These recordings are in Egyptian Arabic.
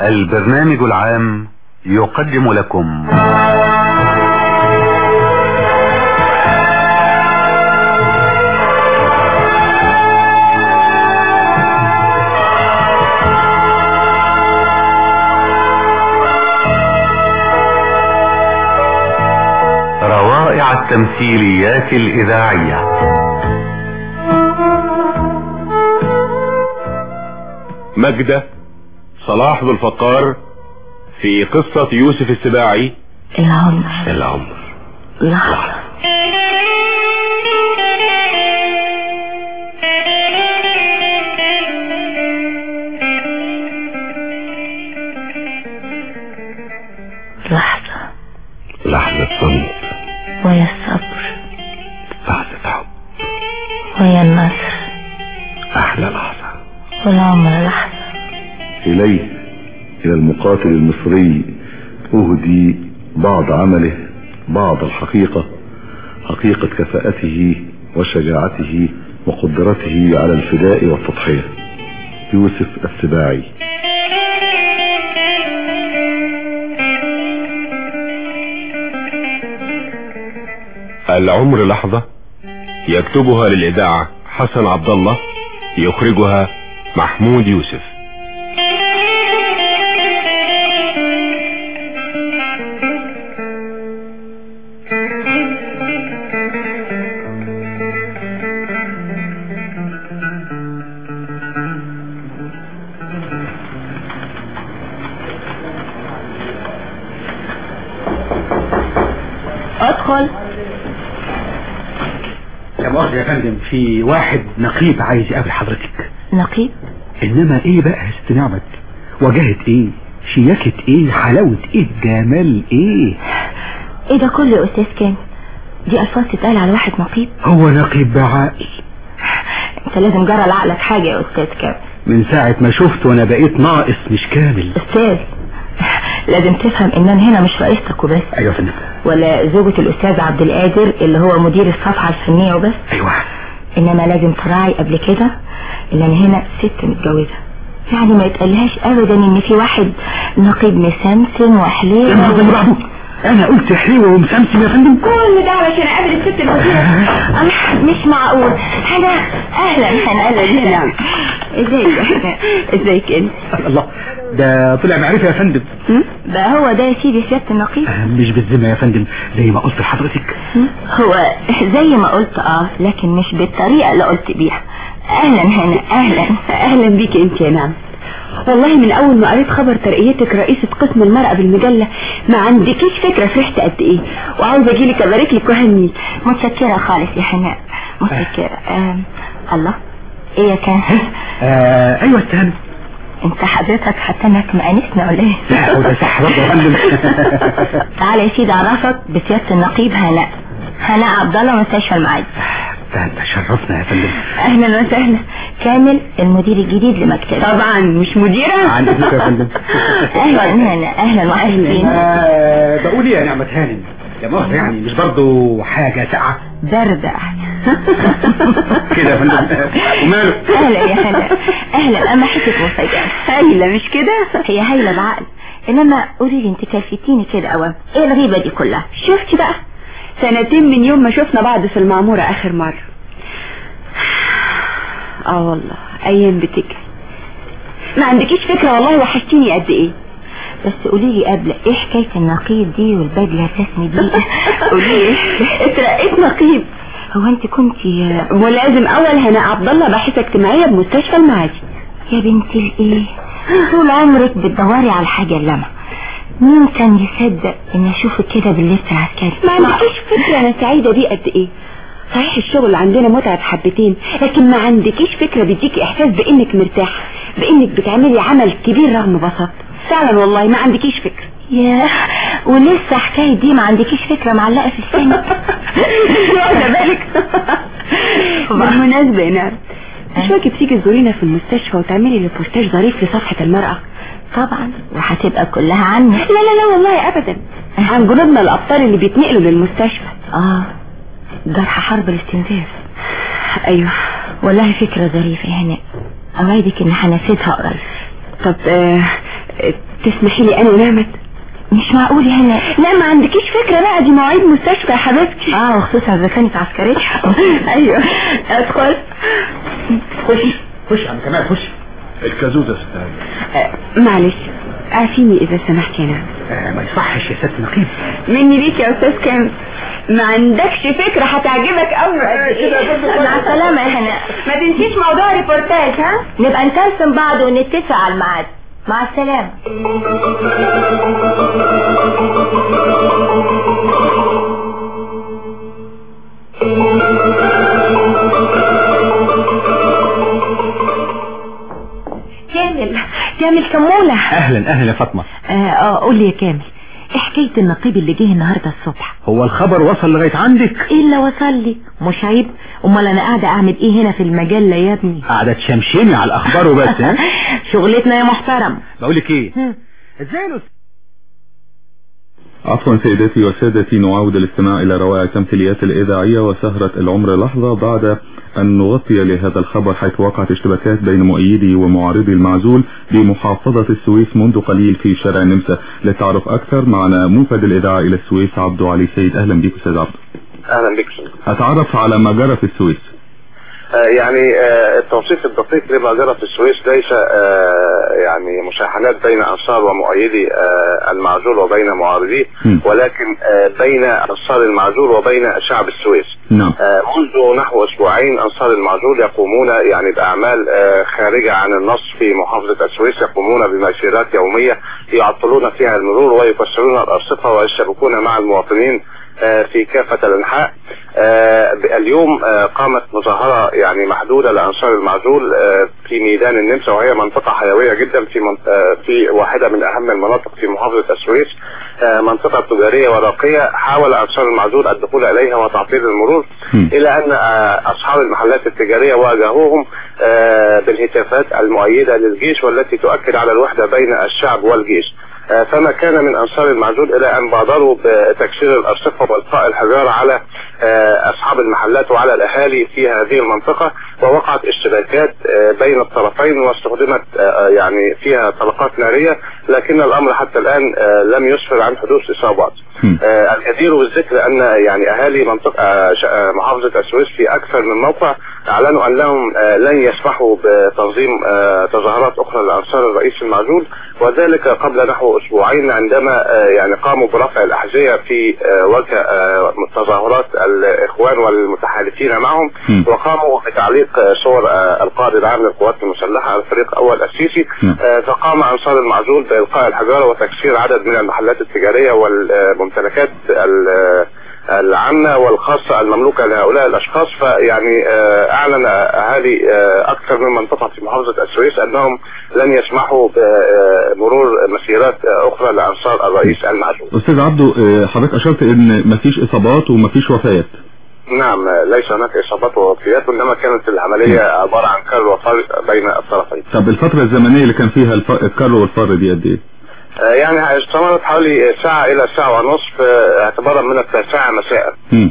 البرنامج العام يقدم لكم روائع التمثيليات الإذاعية مجدة صلاح ذو الفقار في قصة يوسف السباعي العمر العمر لحظة لحظة لحظة صمت ويا الصبر لحظة حب ويا النصر أحلى لحظة والعمر لحظة إليه إلى المقاتل المصري أهدي بعض عمله بعض الحقيقة حقيقة كفاءته وشجاعته وقدرته على الفداء والتضحية يوسف السباعي العمر لحظة يكتبها للإذاعة حسن عبد الله يخرجها محمود يوسف ادخل يا مؤاخذة يا فندم في واحد نقيب عايز يقابل حضرتك نقيب انما ايه بقى يا ست نعمت وجهة ايه شياكة ايه حلاوة ايه جمال ايه ايه ده كله يا استاذ كامل دي الفاظ تتقال على واحد نقيب هو نقيب بعقل انت لازم جرى لعقلك حاجة يا استاذ كامل من ساعة ما شفت وانا بقيت ناقص مش كامل استاذ لازم تفهم ان انا هنا مش رئيستك وبس ايوه يا فندم ولا زوجة الاستاذ عبد القادر اللي هو مدير الصفحة الفنية وبس ايوه انما لازم تراعي قبل كده ان انا هنا ست متجوزة يعني ما يتقالهاش ابدا ان في واحد نقيب مسمسم وحليل يا نهار أبيض بعضه. انا قلت حلوة ومسمسم يا فندم كل ده علشان اقابل الست المديرة أنا مش معقول انا اهلا اهلا اهلا نعم ازيك يا حنان؟ ازيك انت الله ده طلع معرفة يا فندم ده هو ده يا سيدي سيادة النقيب آه، مش بالذمة يا فندم زي ما قلت لحضرتك هو زي ما قلت اه لكن مش بالطريقة اللي قلت بيها اهلا هنا اهلا اهلا بيك انت يا نعم والله من اول ما قريت خبر ترقيتك رئيسة قسم المرأة بالمجلة ما عندكيش فكرة فرحت قد ايه وعاوزة اجيلك ابارك لك وهنيك متشكرة خالص يا حنان متشكرة آم. الله ايه يا كان آه ايوه استهان انت حضرتك حتنك مقانسنا ولا ايه لا هو ده صح برضه يا فندم تعالى يا سيدي اعرفك بسيادة النقيب هناء هناء عبد الله مستشفى المعادي ده انت شرفنا يا فندم اهلا وسهلا كامل المدير الجديد لمكتبي طبعا مش مديرة عندك يا فندم اهلا هنا اهلا وحشتين آه بقول ايه يا نعمة هانم يا مؤاخذة يعني مش برضه حاجة ساعة باردة كده يا فندم وماله اهلا يا هلا اهلا اما حتة مفاجأة هايلة مش كده هي هايلة بعقل انما قولي لي انت كلفتيني كده اوام ايه الغيبة دي كلها شفتي بقى سنتين من يوم ما شفنا بعض في المعمورة اخر مرة اه والله ايام بتجري ما عندكيش فكرة والله وحشتيني قد ايه بس قولي لي قبل ايه حكاية النقيب دي والبدلة الرسمي دي قولي لي اترقيت نقيب هو انت كنتي ولازم اول هناء عبد الله باحثة اجتماعية بمستشفى المعادي يا بنت الايه طول عمرك بتدوري على الحاجة اللمع مين كان يصدق ان اشوفك كده باللبس العسكري ما عندكيش فكرة انا سعيدة بيه قد ايه صحيح الشغل عندنا متعب حبتين لكن ما عندكيش فكرة بيديكي احساس بانك مرتاحة بانك بتعملي عمل كبير رغم بساطة فعلا والله ما عندكيش فكرة يا ولسه حكاية دي ما عندكيش فكرة معلقة في السن واخدة بالك بالمناسبة يا نار مش واجب تيجي تزورينا في المستشفى وتعملي ريبورتاج ظريف لصفحة المرأة طبعا وهتبقى كلها عني لا لا لا والله ابدا عن جنودنا الابطال اللي بيتنقلوا للمستشفى اه جرح حرب الاستنزاف ايوه والله فكرة ظريفة يا هناء اوعدك ان هنفذها قريب طب آه تسمحي لي انا ونعمت مش معقول يا هنا لا ما عندكيش فكرة بقى دي مواعيد مستشفى يا حبيبتي اه وخصوصا اذا كانت عسكرية ايوه ادخل خش خش يا عم كمال خش الكازوزة ستاني آه، معلش عافيني اذا سمحت يا نعم آه ما يصحش يا ست نقيب مني ليك يا استاذ كامل ما عندكش فكرة هتعجبك قوي مع السلامة يا هنا ما تنسيش موضوع ريبورتاج ها نبقى نكلم بعض ونتفق على الميعاد مع السلامة كامل كامل كمولة اهلا اهلا يا فاطمة اه آه، قول لي يا كامل ايه حكاية النقيب اللي جه النهاردة الصبح هو الخبر وصل لغاية عندك ايه اللي وصل لي مش عيب امال انا قاعدة اعمل ايه هنا في المجلة يا ابني قاعدة تشمشمي على الاخبار وبس ها شغلتنا يا محترم بقول لك ايه هم. ازاي الأستاذ عفوا سيداتي وسادتي نعاود الاستماع إلى روائع التمثيليات الإذاعية وسهرة العمر لحظة بعد أن نغطي لهذا الخبر حيث وقعت اشتباكات بين مؤيدي ومعارضي المعزول بمحافظة السويس منذ قليل في شارع النمسا للتعرف أكثر معنا منفذ الإذاعة إلى السويس عبدو علي سيد أهلا بك أستاذ عبدو اهلا بك أتعرف على ما جرى في السويس آه، يعني آه، التوصيف الدقيق لما جرى في السويس ليس آه، يعني مشاحنات بين انصار ومؤيدي آه، المعزول وبين معارضيه م. ولكن آه، بين انصار المعزول وبين شعب السويس نعم آه، منذ نحو اسبوعين انصار المعزول يقومون يعني باعمال آه، خارجه عن النص في محافظه السويس يقومون بمسيرات يوميه يعطلون فيها المرور ويكسرون الارصفه ويشتبكون مع المواطنين آه، في كافة الأنحاء آه، اليوم آه، قامت مظاهرة يعني محدودة لأنصار المعزول آه، في ميدان النمسا وهي منطقة حيوية جدا في منط- آه، في واحدة من أهم المناطق في محافظة السويس آه، منطقة تجارية وراقية حاول أنصار المعزول الدخول إليها وتعطيل المرور م. إلى أن آه، أصحاب المحلات التجارية واجهوهم آه، بالهتافات المؤيدة للجيش والتي تؤكد على الوحدة بين الشعب والجيش آه، فما كان من انصار المعزول الى ان بادروا بتكسير الارصفه والقاء الحجاره على آه، اصحاب المحلات وعلى الاهالي في هذه المنطقه ووقعت اشتباكات آه، بين الطرفين واستخدمت آه، يعني فيها طلقات ناريه لكن الامر حتى الان آه، لم يسفر عن حدوث اصابات. م. آه، الجدير بالذكر ان يعني اهالي منطقه آه، ش- آه، محافظه السويس في اكثر من موقع اعلنوا انهم آه، لن يسمحوا بتنظيم آه، تظاهرات اخرى لانصار الرئيس المعزول وذلك قبل نحو اسبوعين عندما آه، يعني قاموا برفع الاحذيه في آه، وجه آه، تظاهرات الاخوان والمتحالفين معهم م. وقاموا بتعليق آه، صور آه، القائد العام للقوات المسلحه الفريق الاول السيسي نعم. آه، فقام انصار المعزول بالقاء الحجاره وتكسير عدد من المحلات التجاريه والممتلكات ال- العامة والخاصة المملوكة لهؤلاء الأشخاص فيعني آه، أعلن أهالي آه، أكثر من منطقة في محافظة السويس أنهم لن يسمحوا بمرور مسيرات آه، أخرى لأنصار الرئيس المعزول أستاذ عبدو آه، حضرتك أشرت إن مفيش إصابات ومفيش وفيات نعم آه، ليس هناك إصابات ووفيات وإنما كانت العملية عبارة عن كر وفر بين الطرفين طب الفترة الزمنية اللي كان فيها الف... الكر والفر دي قد إيه؟ آه، يعني استمرت حوالي ساعة إلى ساعة ونصف آه، اعتبارا من التاسعة مساء م.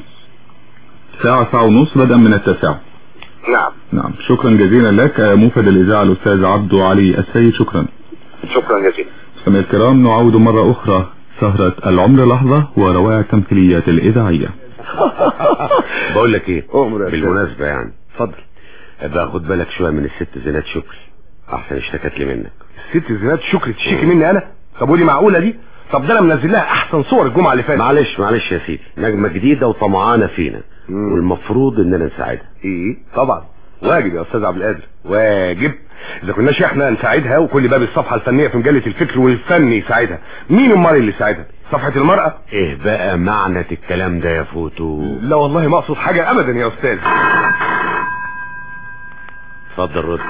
ساعة ساعة ونص بدءا من التاسعة نعم نعم شكرا جزيلا لك آه، منفذ الإذاعة الأستاذ عبدو علي السيد شكرا شكرا جزيلا مستمعي الكرام نعود مرة أخرى سهرة العمر لحظة وروائع التمثيليات الإذاعية بقول لك ايه أمر يا بالمناسبة يعني اتفضل ابقى خد بالك شوية من الست زينات شكري احسن اشتكت لي منك ست زينات شكري تشيكي مني انا طب ودي معقوله دي طب ده انا منزل لها احسن صور الجمعه اللي فاتت معلش معلش يا سيدي نجمة جديدة وطمعانة فينا مم. والمفروض اننا نساعدها ايه طبعا واجب يا استاذ عبد القادر واجب اذا كناش احنا نساعدها وكل باب الصفحه الفنيه في مجله الفكر والفن يساعدها مين امال اللي يساعدها صفحه المراه ايه بقى معنى الكلام ده يا فوتو لا والله ما اقصد حاجه ابدا يا استاذ اتفضل رد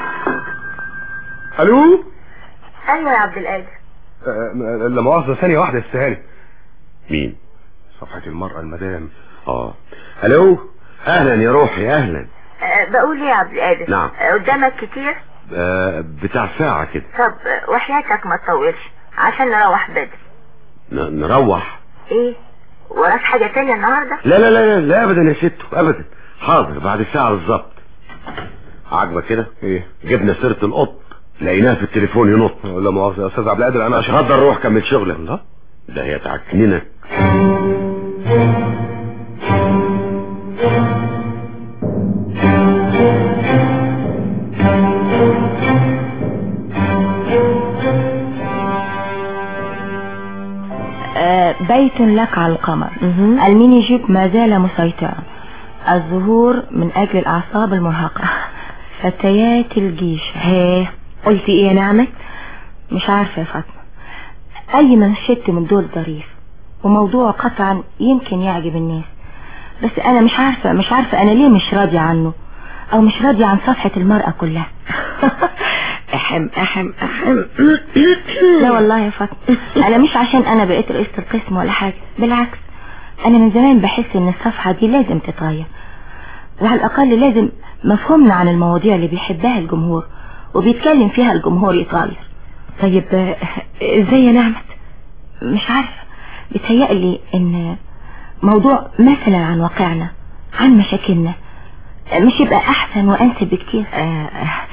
الو ايوه يا عبد القادر آه، لا مؤاخذه ثانيه واحده يا استاذ هاني مين صفحه المراه المدام اه الو اهلا يا روحي اهلا بقول ايه يا عبد القادر نعم. آه، قدامك كتير آه بتاع ساعة كده طب آه، وحياتك ما تطولش عشان نروح بدري ن- نروح ايه وراك حاجة تانية النهاردة لا لا لا لا, لا ابدا يا ستو ابدا حاضر بعد ساعة بالظبط عاجبك كده ايه جبنا سيرة القط لقيناه في التليفون ينط لا مؤاخذة يا استاذ عبد القادر انا اتفضل روح كمل شغلك لا ده هي تعكننك آه، بيت لك على القمر الميني جيب ما زال مسيطرا الظهور من أجل الأعصاب المرهقة فتيات الجيش ها قلتي ايه يا نعمة مش عارفة يا فاطمة أي منشط من دول ظريف وموضوع قطعا يمكن يعجب الناس بس أنا مش عارفة مش عارفة أنا ليه مش راضية عنه أو مش راضية عن صفحة المرأة كلها احم احم احم لا والله يا فاطمة أنا مش عشان أنا بقيت رئيسة القسم ولا حاجة بالعكس أنا من زمان بحس إن الصفحة دي لازم تتغير وعلى الأقل لازم مفهومنا عن المواضيع اللي بيحبها الجمهور وبيتكلم فيها الجمهور يتغير طيب آه، ازاي يا نعمة مش عارفة بتهيألي ان موضوع مثلا عن واقعنا عن مشاكلنا مش يبقى احسن وانسب بكتير آه،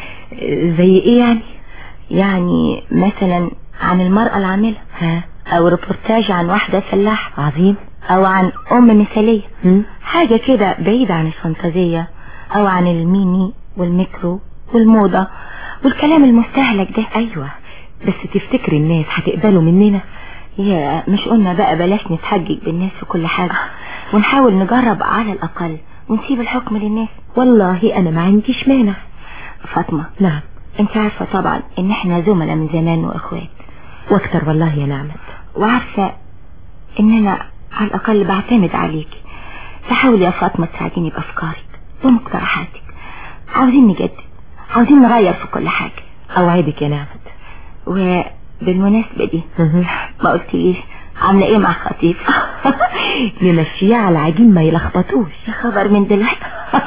زي ايه يعني يعني مثلا عن المرأة العاملة ها او ريبورتاج عن واحدة فلاحة عظيم او عن ام مثالية مم. حاجة كده بعيدة عن الفانتازية او عن الميني والميكرو والموضة والكلام المستهلك ده ايوه بس تفتكري الناس هتقبلوا مننا يا مش قلنا بقى بلاش نتحجج بالناس في كل حاجة ونحاول نجرب على الأقل ونسيب الحكم للناس والله انا ما عنديش مانع فاطمة نعم انت عارفة طبعا ان احنا زملاء من زمان واخوات واكتر والله يا نعمة وعارفة ان انا على الأقل بعتمد عليكي تحاولي يا فاطمة تساعديني بأفكارك ومقترحاتك عاوزين نجدد عاوزين نغير في كل حاجة اوعدك يا نعمة وبالمناسبة دي ما قلتليش عاملة ايه مع خطيب نمشيها على عجين ما يلخبطوش يا خبر من دلوقتي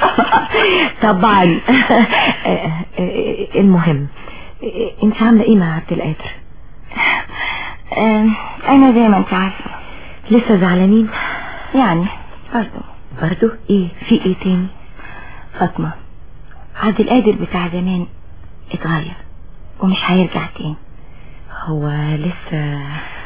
طبعا آه، آه، المهم آه، انت عامله ايه مع عبد القادر آم، انا زي ما انت عارفة لسه زعلانين يعني برضه برضو ايه في ايه تاني فاطمة عبد القادر بتاع زمان اتغير ومش هيرجع تاني هو لسه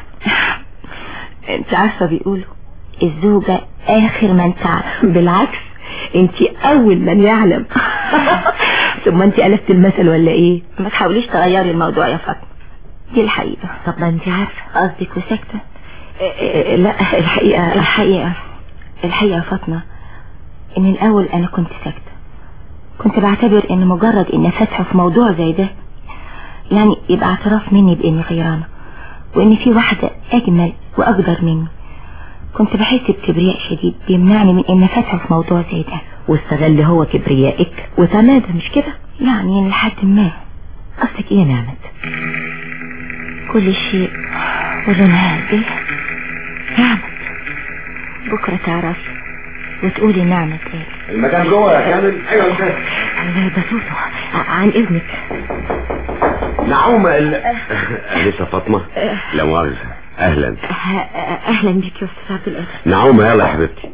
انت عارفة بيقولوا الزوجة اخر من تعرف بالعكس انت اول من يعلم ثم انت قلبت المثل ولا ايه ما تحاوليش تغيري الموضوع يا فاطمة دي الحقيقة طب ما انت عارفه قصدك وساكتة آه، لا الحقيقه الحقيقة الحقيقة يا فاطمة ان الاول انا كنت ساكتة كنت بعتبر ان مجرد ان فتحه في موضوع زي ده يعني يبقى اعتراف مني باني غيرانة وان في واحدة اجمل واقدر مني كنت بحس بكبرياء شديد بيمنعني من ان فتحه في موضوع زي ده واستغل هو كبريائك وتمادى مش كده يعني لحد ما قصدك ايه يا نعمة كل شيء وله نهاية نعمة بكرة تعرفي وتقولي نعمة ايه المكان جوه يا كامل ايوه يا استاذ ده ده توتو ع- عن اذنك نعومة ال... لسه فاطمة لا مؤاخذة اهلا أه- اهلا بك يا استاذ عبد القادر نعومة يلا يا حبيبتي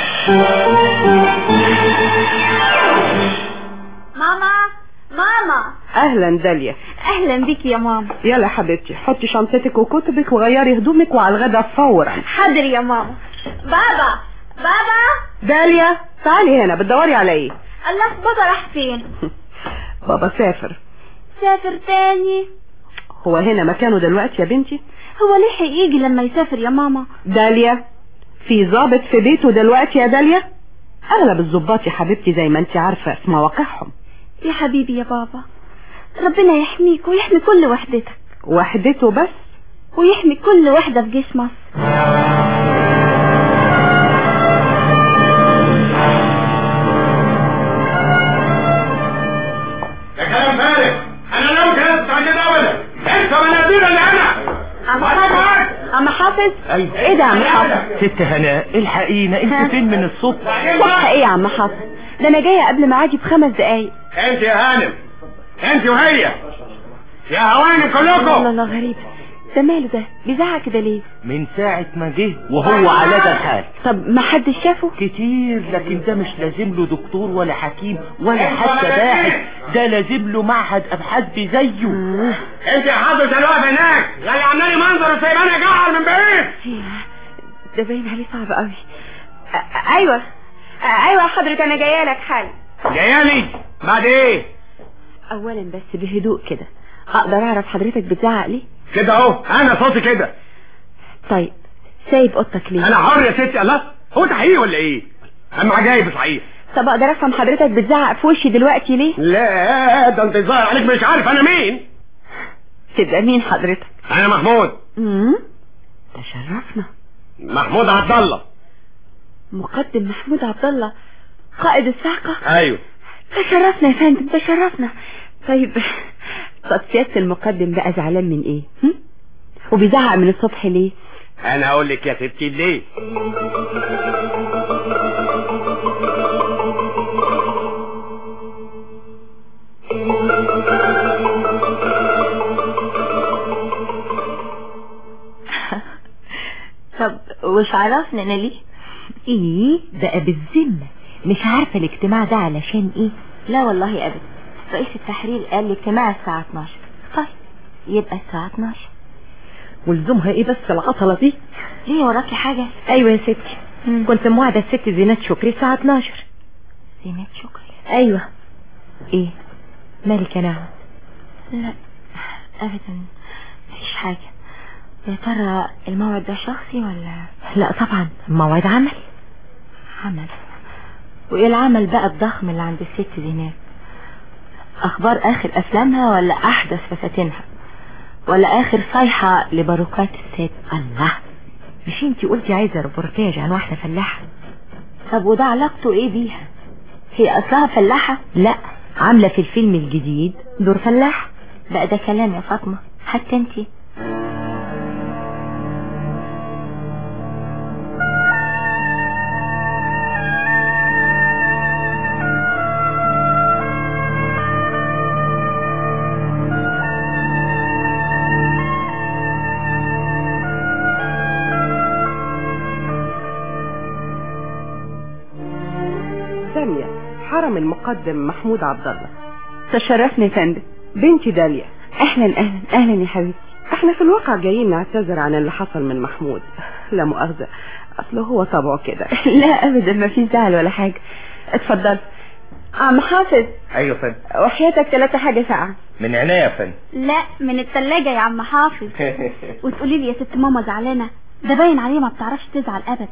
ماما ماما اهلا داليا اهلا بك يا ماما يلا يا حبيبتي حطي شنطتك وكتبك وغيري هدومك وعلى الغدا فورا حاضر يا ماما بابا بابا داليا تعالي هنا بتدوري على ايه الله بابا راح فين بابا سافر سافر تاني هو هنا مكانه دلوقتي يا بنتي هو ليه هيجي لما يسافر يا ماما داليا في ضابط في بيته دلوقتي يا داليا اغلب الضباط يا حبيبتي زي ما انت عارفه في مواقعهم يا حبيبي يا بابا ربنا يحميك ويحمي كل وحدتك وحدته بس ويحمي كل وحدة في جيش مصر ده كلام فارغ انا لو كنت عايز ابدا انت مناديل اللي انا عم حافظ عم حافظ ايوه ايه ده يا عم حافظ ست هناء الحقينا انت فين من الصبح صح ايه يا عم حافظ ده انا جاية قبل ميعادي بخمس دقايق انت يا هانم انت وهي يا هوانم الله كلكم الله غريب ده ماله ده بيزعق كده ليه من ساعة ما جه وهو على ده الحال طب ما حدش شافه كتير لكن ده مش لازم له دكتور ولا حكيم ولا حتى باحث ده لازم له معهد ابحاث زيه انت يا حضرة الوقف هناك يا اللي عاملاني منظر وسايباني اجعر من بعيد ده باين عليه صعب قوي أ- ايوه أ- ايوه يا حضرة انا جايه لك حالا جايالي بعد ايه اولا بس بهدوء كده اقدر اعرف حضرتك بتزعق ليه كده اهو انا صوتي كده طيب سايب اوضتك ليه انا حر يا ستي الله هو انت حقيقي ولا ايه اهم عجايب صحيح طب اقدر افهم حضرتك بتزعق في وشي دلوقتي ليه لا ده انت ظاهر عليك مش عارف انا مين تبقى مين حضرتك انا محمود امم تشرفنا محمود عبد الله مقدم محمود عبد الله قائد الصاعقة ايوه تشرفنا يا فندم تشرفنا طيب طب سيادة المقدم بقى زعلان من ايه هم؟ وبيزعق من الصبح ليه انا اقول لك يا ستي ليه طب وش عرفنا انا ليه ايه بقى بالذمة مش عارفة الاجتماع ده علشان ايه لا والله ابدا رئيس التحرير قال لي اجتماع الساعة 12 طيب يبقى الساعة 12 ولزومها ايه بس العطلة دي ليه وراكي حاجة ايوه يا ستي كنت موعدة الست زينات شكري الساعة 12 زينات شكري ايوه ايه مالك يا نعم لا ابدا مفيش حاجة يا ترى الموعد ده شخصي ولا لا طبعا موعد عمل عمل وايه العمل بقى الضخم اللي عند الست زينات اخبار اخر افلامها ولا احدث فساتينها ولا اخر صيحة لباروكات الست الله مش انتي قلتي عايزة ريبورتاج عن واحدة فلاحة طب وده علاقته ايه بيها هي اصلها فلاحة لا عاملة في الفيلم الجديد دور فلاح بقى ده كلام يا فاطمة حتى انتي ثانية حرم المقدم محمود عبد الله تشرفنا يا فندم بنتي داليا اهلا اهلا اهلا يا حبيبتي احنا في الواقع جايين نعتذر عن اللي حصل من محمود لا مؤاخذة اصله هو طبعه كده لا ابدا ما في زعل ولا حاجة اتفضل عم حافظ ايوه فندم وحياتك ثلاثة حاجة ساعة من عينيا يا فندم لا من التلاجة يا عم حافظ وتقولي لي يا ست ماما زعلانة ده باين عليه ما بتعرفش تزعل ابدا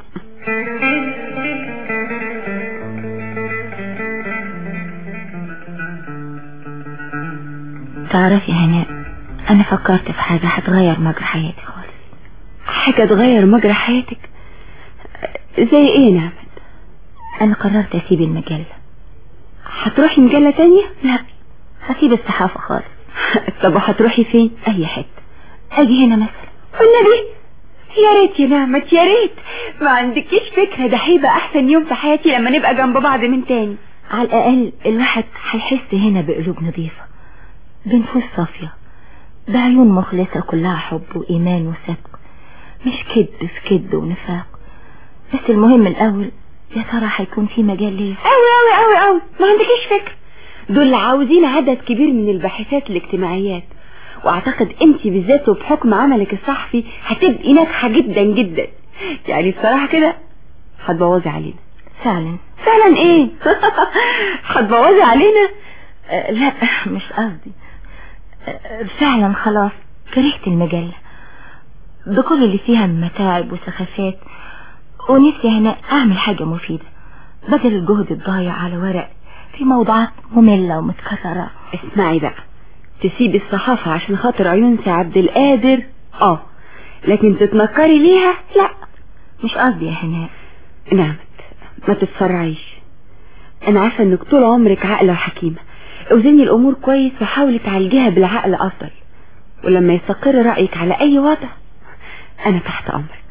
تعرفي يا هناء انا فكرت في حاجة هتغير مجرى حياتي خالص حاجة تغير مجرى حياتك زي ايه نعمة انا قررت اسيب المجلة هتروحي مجلة تانية لا هسيب الصحافة خالص طب وهتروحي فين اي حتة اجي هنا مثلا والنبي يا ريت يا نعمة يا ريت ما عندكيش فكرة ده هيبقى احسن يوم في حياتي لما نبقى جنب بعض من تاني على الاقل الواحد هيحس هنا بقلوب نظيفة بنفوس صافية بعيون مخلصة كلها حب وإيمان وصدق مش كذب في كذب ونفاق بس المهم الأول يا ترى هيكون في مجال ليه أوي أوي أوي أوي ما عندكيش فكرة دول عاوزين عدد كبير من الباحثات الاجتماعيات واعتقد انت بالذات وبحكم عملك الصحفي هتبقي ناجحة جدا جدا يعني بصراحة كده هتبوظي علينا فعلا فعلا ايه هتبوظي علينا أه لا مش قصدي أه فعلا خلاص كرهت المجلة بكل اللي فيها من متاعب وسخافات ونفسي هنا اعمل حاجة مفيدة بدل الجهد الضايع على ورق في موضوعات مملة ومتكررة اسمعي بقى تسيبي الصحافة عشان خاطر عيون سي عبد القادر اه لكن تتنكري ليها لا مش قصدي يا هناء نعمت ما تتسرعيش انا عارفة انك طول عمرك عاقلة وحكيمة اوزني الامور كويس وحاولي تعالجيها بالعقل افضل ولما يستقر رأيك على اي وضع انا تحت امرك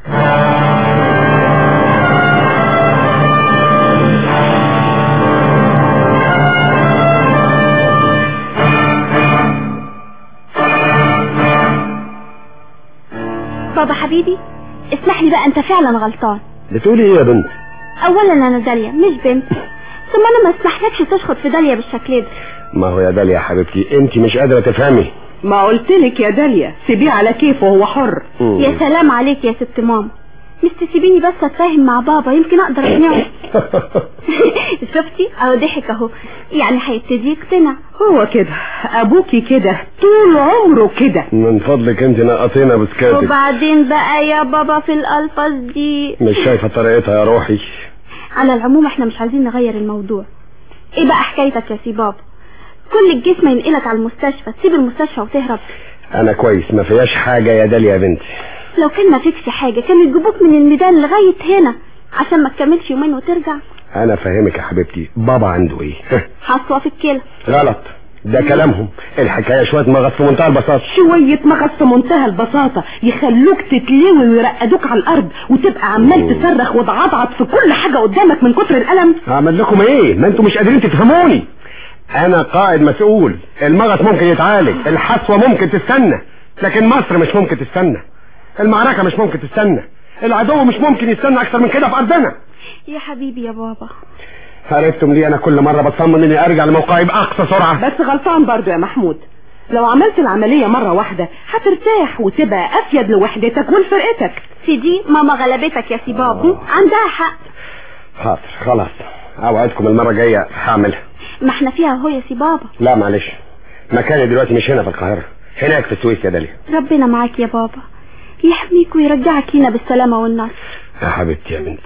بابا حبيبي اسمح لي بقى انت فعلا غلطان بتقولي ايه يا بنت اولا انا داليا مش بنت ثم انا ما اسمحلكش تشخط في داليا بالشكل ده ما هو يا داليا يا حبيبتي انت مش قادره تفهمي ما قلتلك يا داليا سيبيه على كيفه هو حر يا سلام عليك يا ست ماما مش تسيبيني بس اتفاهم مع بابا يمكن اقدر اقنعه شفتي اهو ضحك اهو يعني هيبتدي يقتنع هو كده ابوكي كده طول عمره كده من فضلك انت نقطينا بسكاتك وبعدين بقى يا بابا في الالفاظ دي مش شايفه طريقتها يا روحي على العموم احنا مش عايزين نغير الموضوع ايه بقى حكايتك يا سي بابا كل الجسم ينقلك على المستشفى تسيب المستشفى وتهرب انا كويس ما فيهاش حاجه يا داليا يا بنتي لو كان ما فيكش حاجة كانوا يجيبوك من الميدان لغاية هنا عشان ما تكملش يومين وترجع انا فاهمك يا حبيبتي بابا عنده ايه حصوة في الكلى غلط ده كلامهم الحكايه شويه مغص في منتهى البساطه شوية مغص في منتهى البساطة يخلوك تتلوي ويرقدوك على الأرض وتبقى عمال تصرخ وتعضعض في كل حاجة قدامك من كتر الألم اعمل لكم ايه ما انتوا مش قادرين تفهموني انا قائد مسؤول المغص ممكن يتعالج الحصوه ممكن تستنى لكن مصر مش ممكن تستنى المعركه مش ممكن تستنى العدو مش ممكن يستنى اكتر من كده في ارضنا يا حبيبي يا بابا عرفتم ليه انا كل مره بصمم اني ارجع لموقعي باقصى سرعه بس غلطان برضو يا محمود لو عملت العملية مرة واحدة هترتاح وتبقى أفيد لوحدتك ولفرقتك في دي ماما غلبتك يا سي بابا عندها حق حاضر خلاص اوعدكم المره الجايه هعملها ما احنا فيها اهو يا سي بابا لا معلش مكاني دلوقتي مش هنا في القاهره هناك في السويس يا داليا ربنا معاك يا بابا يحميك ويرجعك لينا بالسلامة والنصر يا حبيبتي يا بنتي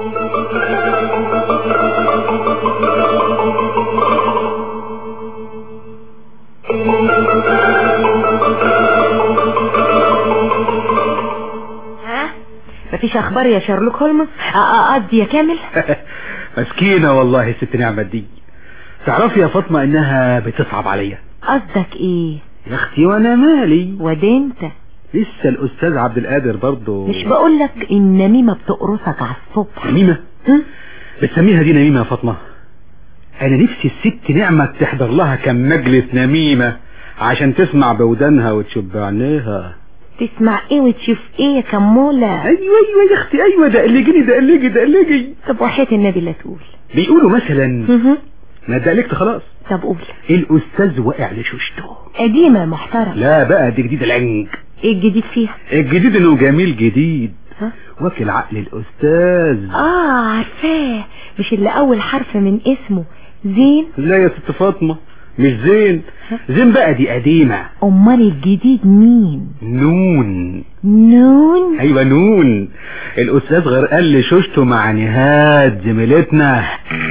ها مفيش اخبار يا شارلوك هولمز اه اه قصدي يا كامل مسكينة والله الست نعمة دي تعرفي يا فاطمة انها بتصعب عليا قصدك ايه يا اختي وانا مالي ودي انت لسه الاستاذ عبد القادر برضه مش بقولك النميمة بتقرصك على الصبح نميمة بتسميها دي نميمة يا فاطمة انا نفسي الست نعمة تحضر لها كم مجلس نميمة عشان تسمع بودانها وتشوف بعينيها تسمع ايه وتشوف ايه يا كمولة ايوه ايوه يا اختي ايوه دقلجني دقلجي دقلجي طب وحياة النبي لا تقول بيقولوا مثلا ما دقلجت خلاص طب قول الاستاذ وقع لشوشته قديمة يا محترم لا بقى دي جديدة العنج ايه الجديد فيها الجديد انه جميل جديد ها؟ واكل عقل الاستاذ اه عارفاه مش اللي اول حرف من اسمه زين لا يا ست فاطمة مش زين زين بقى دي قديمة امال الجديد مين نون نون ايوه نون الاستاذ غرقان لشوشته مع نهاد زميلتنا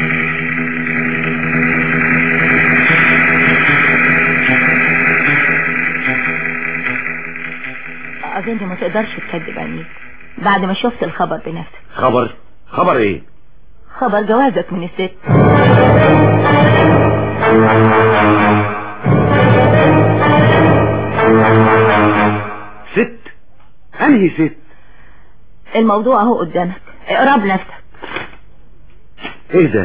اظن ما تقدرش تكذب عينيك بعد ما شفت الخبر بنفسك خبر خبر ايه خبر جوازك من الست ست انهي ست الموضوع اهو قدامك اقرا بنفسك ايه ده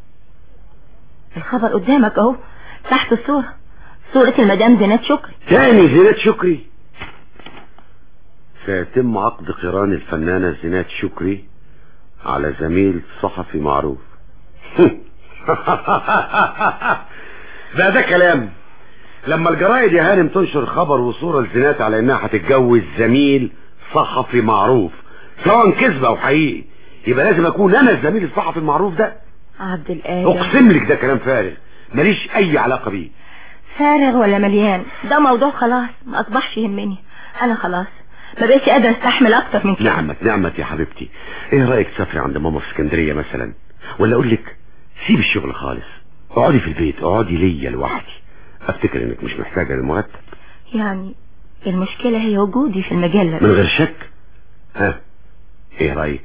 الخبر قدامك اهو تحت الصورة صورة المدام زينات شكري تاني زينات شكري سيتم عقد قران الفنانة زينات شكري على زميل صحفي معروف بقى ده كلام لما الجرايد يا هانم تنشر خبر وصورة لزينات على انها هتتجوز زميل صحفي معروف سواء كذب او حقيقي يبقى لازم اكون انا الزميل الصحفي المعروف ده عبد القادر اقسم لك ده كلام فارغ ماليش اي علاقة بيه فارغ ولا مليان ده موضوع خلاص ما اصبحش يهمني انا خلاص ما بقيتش قادر استحمل اكتر من كده نعمت نعمت يا حبيبتي ايه رأيك تسافري عند ماما في اسكندرية مثلا ولا اقول لك سيب الشغل خالص اقعدي في البيت اقعدي ليا لوحدي افتكر انك مش محتاجة للمرتب يعني المشكلة هي وجودي في المجلة من غير شك ها ايه رأيك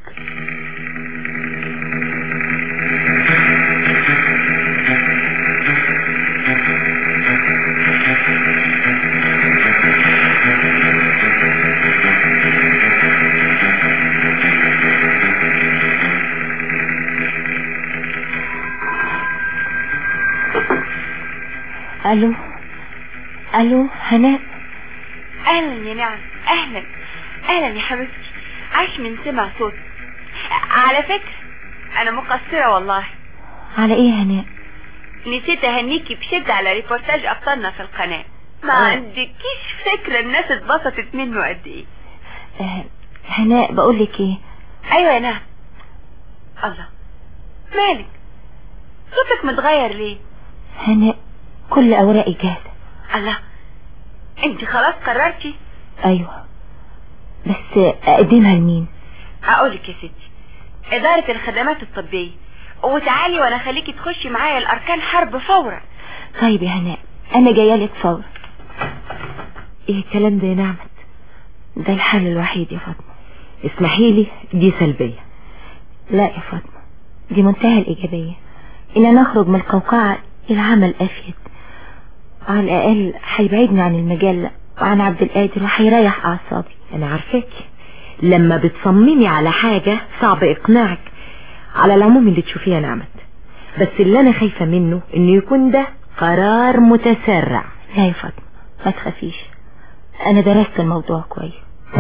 الو الو هناء اهلا يا نعم اهلا اهلا يا حبيبتي عاش من سمع صوت على فكرة انا مقصرة والله على ايه يا هناء نسيت اهنيكي بشدة على ريبورتاج ابطالنا في القناة ما آه. عندكيش فكرة الناس اتبسطت منه قد ايه آه، هناء بقول لك ايه ايوه يا نعم الله مالك صوتك متغير ليه هناء كل اوراقي جاهزة الله انت خلاص قررتي ايوه بس اقدمها لمين هقولك يا ستي ادارة الخدمات الطبية وتعالي وانا خليكي تخشي معايا الاركان حرب فورا طيب يا هناء انا جايه لك فورا ايه الكلام ده يا نعمت ده الحل الوحيد يا فاطمه اسمحي لي دي سلبية لا يا فاطمه دي منتهى الايجابيه ان نخرج من القوقعه الى عمل افيد على الاقل هيبعدني عن المجله وعن عبد القادر وهيريح اعصابي انا عارفاكي لما بتصممي على حاجة صعب اقناعك على العموم اللي تشوفيه يا نعمت بس اللي انا خايفة منه انه يكون ده قرار متسرع لا يا فاطمه ما تخافيش انا درست الموضوع كويس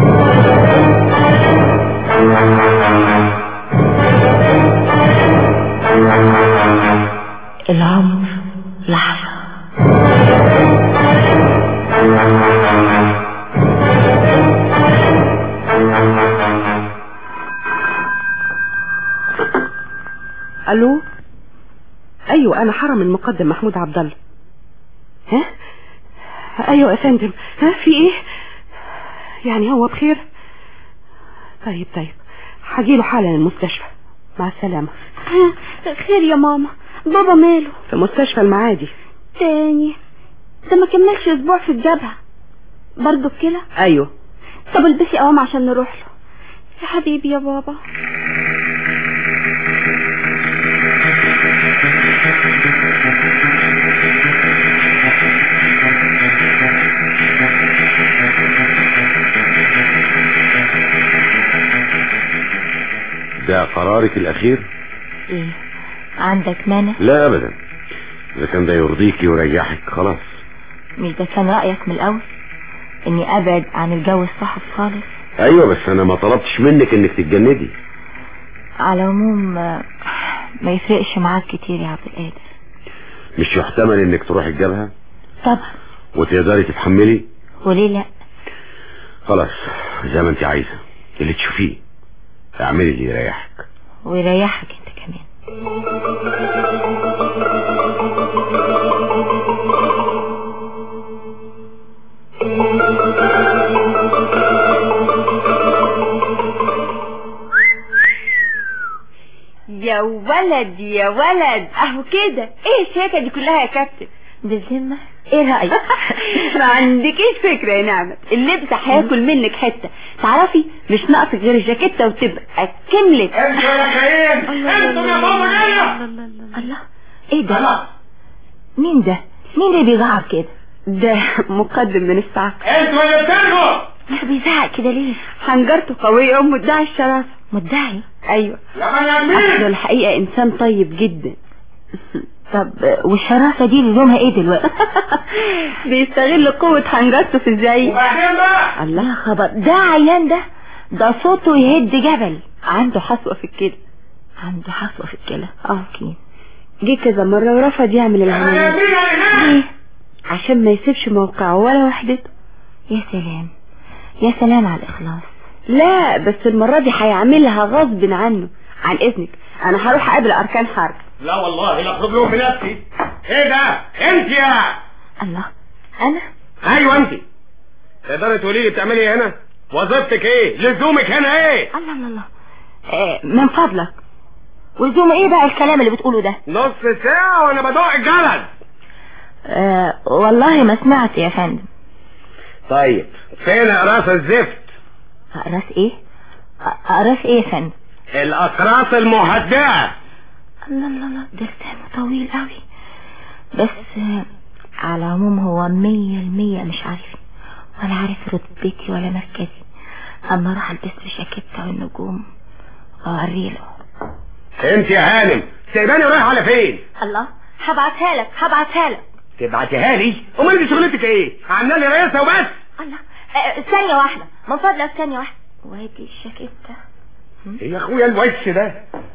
العمر لحظة الو ايوه انا حرم المقدم محمود عبد الله ها ايوه يا فندم ها في ايه يعني هو بخير طيب طيب هجيله حالا المستشفى مع السلامة خير يا ماما بابا ماله في مستشفى المعادي تاني ده ما كملش اسبوع في الجبهة برضه كده ايوه طب البسي قوام عشان نروح له يا حبيبي يا بابا ده قرارك الاخير ايه عندك مانع لا ابدا اذا كان ده يرضيكي ويريحك خلاص مش ده كان رأيك من الاول اني ابعد عن الجو الصحفي خالص ايوه بس انا ما طلبتش منك انك تتجندي على العموم آه، ما يفرقش معاك كتير يا عبد القادر مش يحتمل انك تروح الجبهة طبعا وتقدري تتحملي وليه لا خلاص زي ما انت عايزة اللي تشوفيه اعملي اللي يريحك ويريحك انت كمان يا ولد يا ولد اهو كده ايه الشيكة دي كلها يا كابتن بالذمة ايه رأيك ما عندكيش فكرة يا نعمة اللبس هياكل منك حتة تعرفي مش ناقصك غير الجاكيتة وتبقى كملت انتوا يا خاين انتوا يا بابا جاية الله ايه ده مين ده مين اللي بيزعق كده ده مقدم من الساعة انتوا اللي بترجوا مش بيزعق كده ليه حنجرته قوية ومدعي الشراسة مدعي ايوه يا بني اصله ادمين الحقيقة انسان طيب جدا طب والشراسة دي لزومها ايه دلوقتي بيستغل قوة حنجرته في الزعيق وبعدين بقى الله خبر ده عيان ده ده صوته يهد جبل عنده حصوة في الكلى عنده حصوة في الكلى اه جه كذا مرة ورفض يعمل يا بني العملية ادمين يا هناك عشان ما يسيبش موقعه ولا وحدته يا سلام يا سلام على الإخلاص لا بس المرة دي هيعملها غصب عنه عن اذنك انا هروح اقابل اركان حرب لا والله لا اخرج لهم بنفسي ايه ده انت يا الله أنا ايوه انت تقدري تقولي لي بتعملي ايه هنا وظيفتك ايه لزومك هنا ايه الله الله الله آه من فضلك ولزوم ايه بقى الكلام اللي بتقوله ده نص ساعة وانا بدوق الجلد آه والله ما سمعت يا فندم طيب فين اقراص الزفت أقراص ايه أ- أقراص ايه يا فندم الاقراص المهدئة الله الله الله ده لسانه طويل قوي بس آه، على العموم هو مية المية مش عارف ولا عارف رتبتي ولا مركزي اما اروح البس له شاكيته والنجوم واوري له انت يا هانم سايباني رايح على فين الله هبعتها لك هبعتها لك تبعتيها لي امال دي شغلتك ايه عامله لي رئيسه وبس الله آه، ثانية واحدة من فضلك ثانية واحدة وادي الشاكيتة ايه يا اخويا الوش ده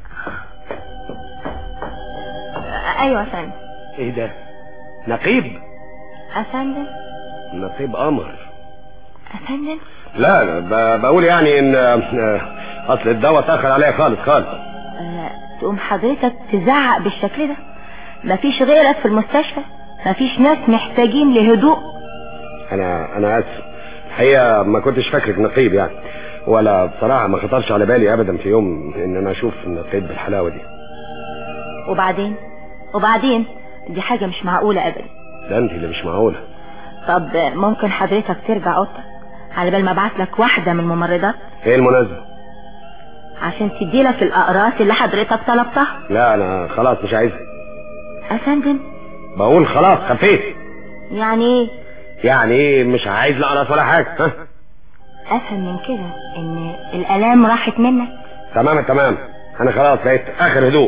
ايوه يا فندم ايه ده نقيب افندم نقيب قمر افندم لا لا ب- بقول يعني ان آه، اصل الدواء اتاخر عليا خالص خالص آه، تقوم حضرتك تزعق بالشكل ده مفيش غيرك في المستشفى مفيش ناس محتاجين لهدوء انا انا اسف الحقيقه ما كنتش فاكرك نقيب يعني ولا بصراحه ما خطرش على بالي ابدا في يوم ان انا اشوف نقيب بالحلاوه دي وبعدين وبعدين دي حاجة مش معقولة ابدا ده انت اللي مش معقوله طب آه، ممكن حضرتك ترجع اوضتك على بال ما ابعت لك واحدة من الممرضات ايه المناسبه عشان تدي لك الاقراص اللي حضرتك طلبتها لا انا خلاص مش عايزها افندم بقول خلاص خفيت يعني ايه يعني ايه مش عايز لا اقرص ولا حاجه ها افهم من كده ان الالام راحت منك تمام تمام انا خلاص بقيت اخر هدوء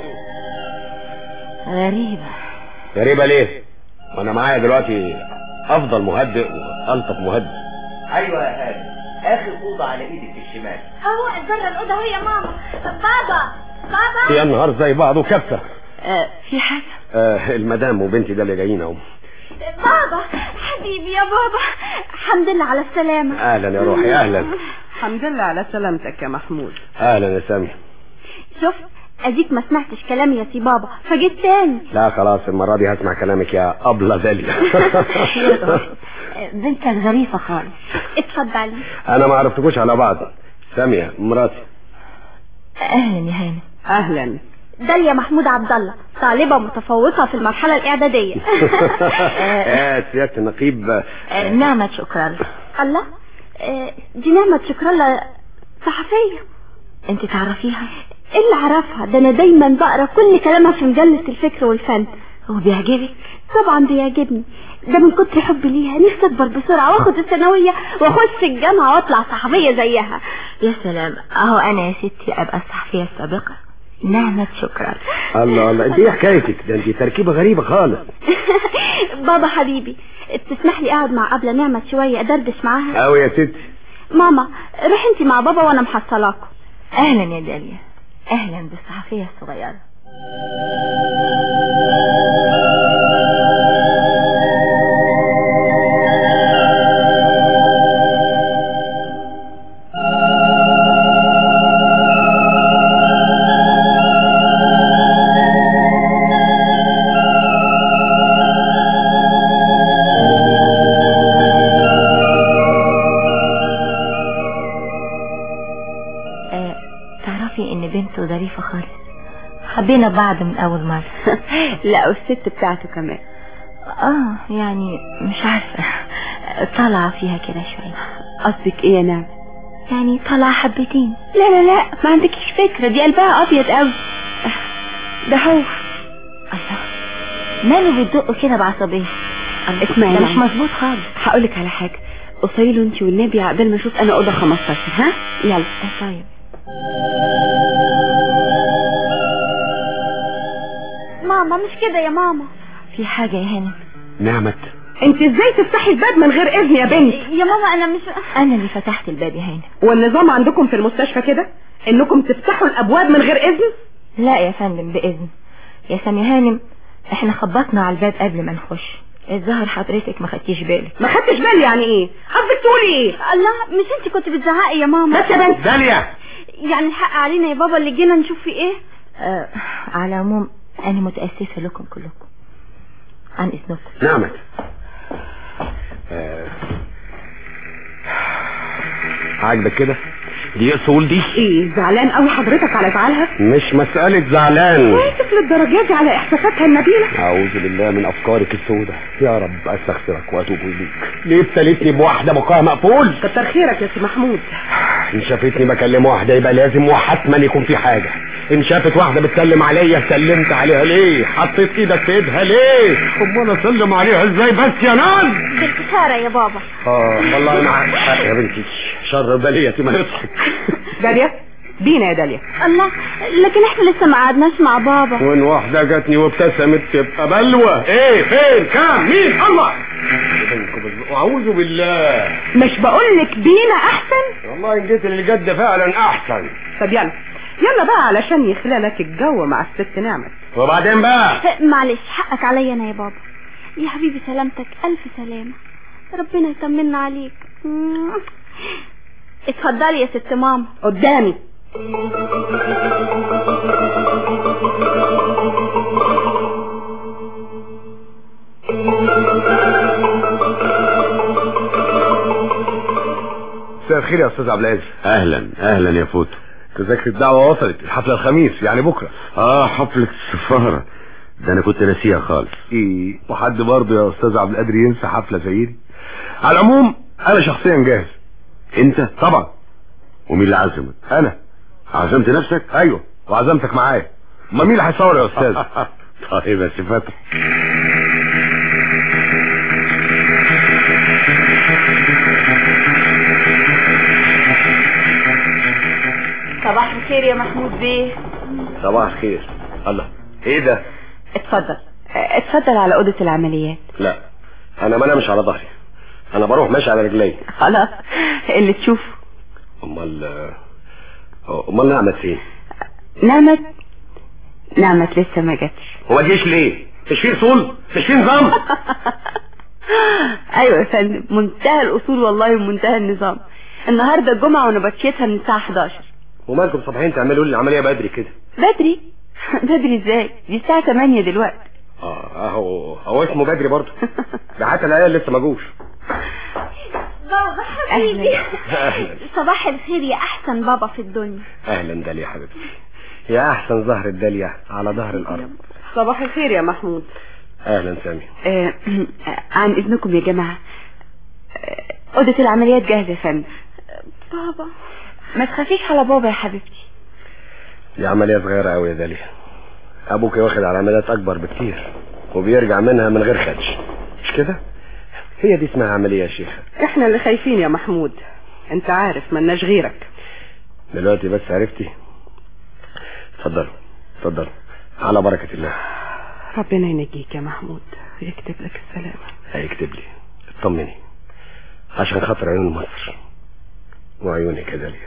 غريبة غريبه ليه وانا معايا دلوقتي افضل مهدئ والطف مهدئ ايوه يا هاني اخر اوضه على ايدك الشمال اهو بره الاوضه اهو يا ماما بابا بابا يا نهار زي بعض وكفه آه في حاجة آه المدام وبنتي ده اللي جايين اهو بابا حبيبي يا بابا الحمد لله على السلامة اهلا يا روحي اهلا الحمد لله على سلامتك يا محمود اهلا يا سامي شوف اديك ما سمعتش كلامي يا سي بابا فجيت تاني لا خلاص المره دي هسمع كلامك يا ابله داليا آه، بنتك ظريفة خالص اتفضلي انا ما عرفتكوش على بعض ساميه مراتي اهلا يا هانم اهلا داليا محمود عبد الله طالبة متفوقة في المرحلة الإعدادية يا سياده النقيب آه، نعمة شكرا الله آه، دي نعمة شكرا الله صحفية انت تعرفيها ايه اللي اعرفها ده انا دايما بقرا كل كلامها في مجلة الفكر والفن هو بيعجبك طبعا بيعجبني ده من كتر حبي ليها نفسي اكبر بسرعة واخد الثانوية واخش الجامعة واطلع صحفية زيها يا سلام اهو انا يا ستي ابقى الصحفية السابقة نعمة شكرا الله الله انت ايه حكايتك ده انت تركيبه غريبه خالص بابا حبيبي تسمح لي اقعد مع ابله نعمة شوية ادردش معاها قوي يا ستي ماما روحي انت مع بابا وانا محصلاكم اهلا يا داليا اهلا بالصحفية الصغيرة آه، تعرفي ان بنته ظريفة خالص حبينا بعض من اول مرة لا والست بتاعته كمان اه يعني مش عارفة طالعة فيها كده شوية قصدك ايه يا نعم يعني طالعة حبتين لا لا لا ما عندكش فكرة دي قلبها ابيض قوي ده هو الله ماله بتدق كده بعصبية اسمعي ده يا مش نعم. مظبوط خالص هقولك على حاجة قصي له انت والنبي عقبال ما اشوف انا اوضه 15 ها يلا آه، طيب ماما مش كده يا ماما في حاجة يا هانم نعمت انت ازاي تفتحي الباب من غير اذن يا بنت يا ماما انا مش انا اللي فتحت الباب يا هانم والنظام عندكم في المستشفى كده انكم تفتحوا الابواب من غير اذن لا يا فندم بإذن يا سامي هانم احنا خبطنا على الباب قبل ما نخش الظاهر حضرتك ما خدتيش بالك ما خدتش بالي يعني ايه قصدك تقولي ايه الله مش انت كنت بتزعقي يا ماما بس يا بنت داليا يعني الحق علينا يا بابا اللي جينا نشوف في ايه آه على العموم انا متأسفة لكم كلكم عن اذنكم نعمت آه. عاجبك كده دي اصول دي ايه زعلان قوي حضرتك على زعلها مش مسألة زعلان واقف للدرجات دي على احساساتها النبيلة أعوذ بالله من أفكارك السوداء يا رب أستغفرك وأتوب إليك ليه ابتليتني بواحدة بقاها مقفول كتر خيرك يا سي محمود إن شافتني بكلم واحدة يبقى لازم وحتما يكون في حاجة إن شافت واحدة بتسلم عليا سلمت عليها ليه حطيت إيدك في إيدها ليه أمال أسلم عليها إزاي بس يا ناس بالكفارة يا بابا آه والله أنا عارف يا بنتي شر بلية ما يضحك داليا بينا يا داليا الله لكن احنا لسه ما قعدناش مع بابا وإن واحدة جاتني وابتسمت تبقى بلوى إيه فين كام مين الله منكم بالظبط. واعوذ بالله مش بقولك بينا احسن والله ان جيت للجد فعلا احسن طب يلا يلا بقى علشان يخلى لك الجو مع الست نعمت وبعدين بقى معلش حقك عليا انا يا بابا يا حبيبي سلامتك الف سلامة ربنا يطمنا عليك مم. اتفضلي يا ست ماما قدامي مساء الخير يا استاذ عبد العزيز اهلا اهلا يا فوتو تذاكر الدعوه وصلت الحفله الخميس يعني بكره اه حفلة السفارة ده انا كنت ناسيها خالص ايه وحد برضه يا استاذ عبد القادر ينسى حفله زي دي على العموم انا شخصيا جاهز انت طبعا ومين اللي عزمك انا عزمت نفسك ايوه وعزمتك معايا ما مين اللي هيصور يا استاذ طيب يا سي فتحي صباح الخير يا محمود بيه صباح الخير الله ايه ده اتفضل اتفضل على اوضه العمليات لا انا ما مش على ظهري انا بروح ماشي على رجلي خلاص اللي تشوفه امال امال نعمت فين نعمت نعمت لسه ما جاتش هو جيش ليه مش في اصول مش في نظام ايوه يا فندم منتهى الاصول والله ومنتهى النظام النهارده الجمعه وانا بتشيتها من الساعه 11 ومالكم صبحين تعملوا لي العمليه بدري كده بدري بدري ازاي دي الساعه 8 دلوقتي اه اهو هو اسمه بدري برضه ده حتى العيال لسه ما جوش بابا حبيبي اهلا صباح الخير يا احسن بابا في الدنيا اهلا داليا يا حبيبتي يا احسن زهر الداليا على ظهر الارض صباح الخير يا محمود اهلا سامي آه عن اذنكم يا جماعه آه، اوضه العمليات جاهزه يا فندم بابا ما تخافيش على بابا يا حبيبتي دي عمليه صغيره قوي يا داليا ابوك واخد على عمليات اكبر بكتير وبيرجع منها من غير خدش مش كده هي دي اسمها عمليه يا شيخه احنا اللي خايفين يا محمود انت عارف ملناش غيرك دلوقتي بس عرفتي اتفضلوا اتفضلوا على بركه الله ربنا ينجيك يا محمود ويكتب لك السلامة هيكتب لي اطمني عشان خاطر عيون مصر وعيونك يا داليا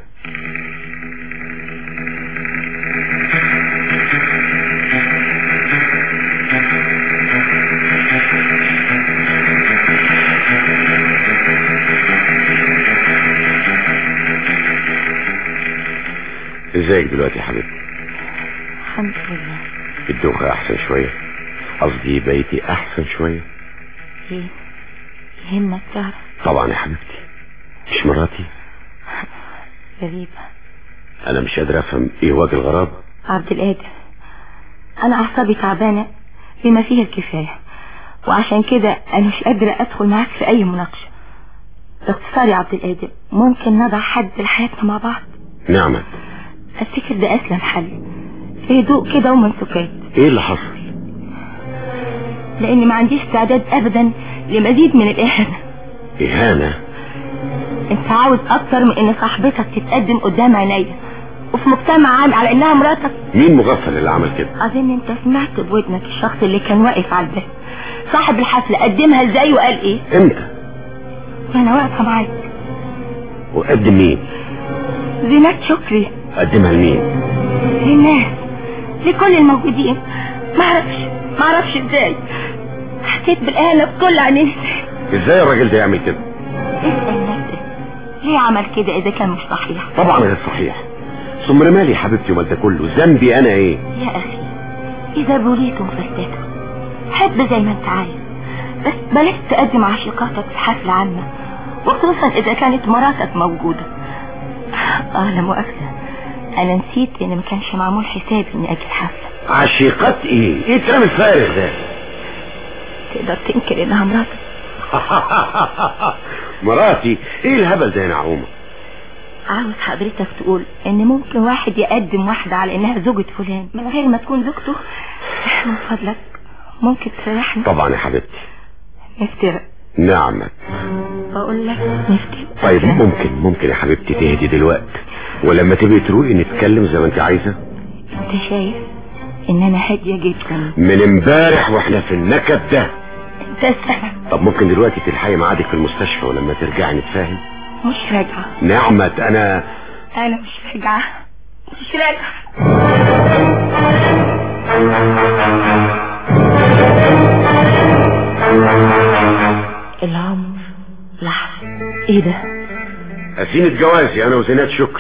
ازيك دلوقتي يا حبيبتي الحمد لله الدوخة احسن شوية قصدي بيتي احسن شوية ايه يهمك تعرف طبعا يا حبيبتي مش مراتي غريبة انا مش قادر افهم ايه وجه الغرابة عبد القادر انا اعصابي تعبانة بما فيه الكفاية وعشان كده انا مش قادرة ادخل معاك في اي مناقشة باختصار يا عبد القادر ممكن نضع حد لحياتنا مع بعض نعمة افتكر ده اسلم حل في هدوء كده ومن سكات ايه اللي حصل لاني ما عنديش استعداد ابدا لمزيد من الاهانة اهانة انت عاوز اكتر من ان صاحبتك تتقدم قدام عينيا وفي مجتمع عام على انها مراتك مين مغفل اللي عمل كده اظن انت سمعت بودنك الشخص اللي كان واقف على الباب صاحب الحفلة قدمها ازاي وقال ايه امتى وانا واقفة معاك وقدم مين زينات شكري قدمها لمين للناس لكل الموجودين ما اعرفش ما اعرفش ازاي حسيت بالاهانة بكل عينين ازاي الراجل ده يعمل كده اسأل نفسك ليه عمل كده اذا كان مش صحيح طبعا غير صحيح ثم أنا مالي يا حبيبتي وما ده كله ذنبي انا ايه يا اخي اذا بوليت وفلتته حب زي ما انت عايز بس بلاش تقدم عشيقاتك في حفلة عامة وخصوصا اذا كانت مراتك موجودة اه لا مؤاخذة انا نسيت ان ما كانش معمول حسابي اني اجي الحفلة عشيقات ايه ايه الكلام الفارغ ده تقدر تنكر انها مراتك مراتي ايه الهبل ده يا نعومة عاوز حضرتك تقول ان ممكن واحد يقدم واحدة على انها زوجة فلان من غير ما تكون زوجته من فضلك ممكن تريحني طبعا يا حبيبتي نفترق نعمة بقول لك نفترق طيب ممكن ممكن يا حبيبتي تهدي دلوقتي ولما تبقي تروقي نتكلم زي ما انت عايزة انت شايف ان انا هادية جدا من امبارح واحنا في النكد ده تسلم طب ممكن دلوقتي تلحقي ميعادك في المستشفى ولما ترجعي نتفاهم مش راجعة نعمة انا انا مش راجعة مش راجعة العمر لحظة ايه ده قسيمة جوازي انا وزينات شكري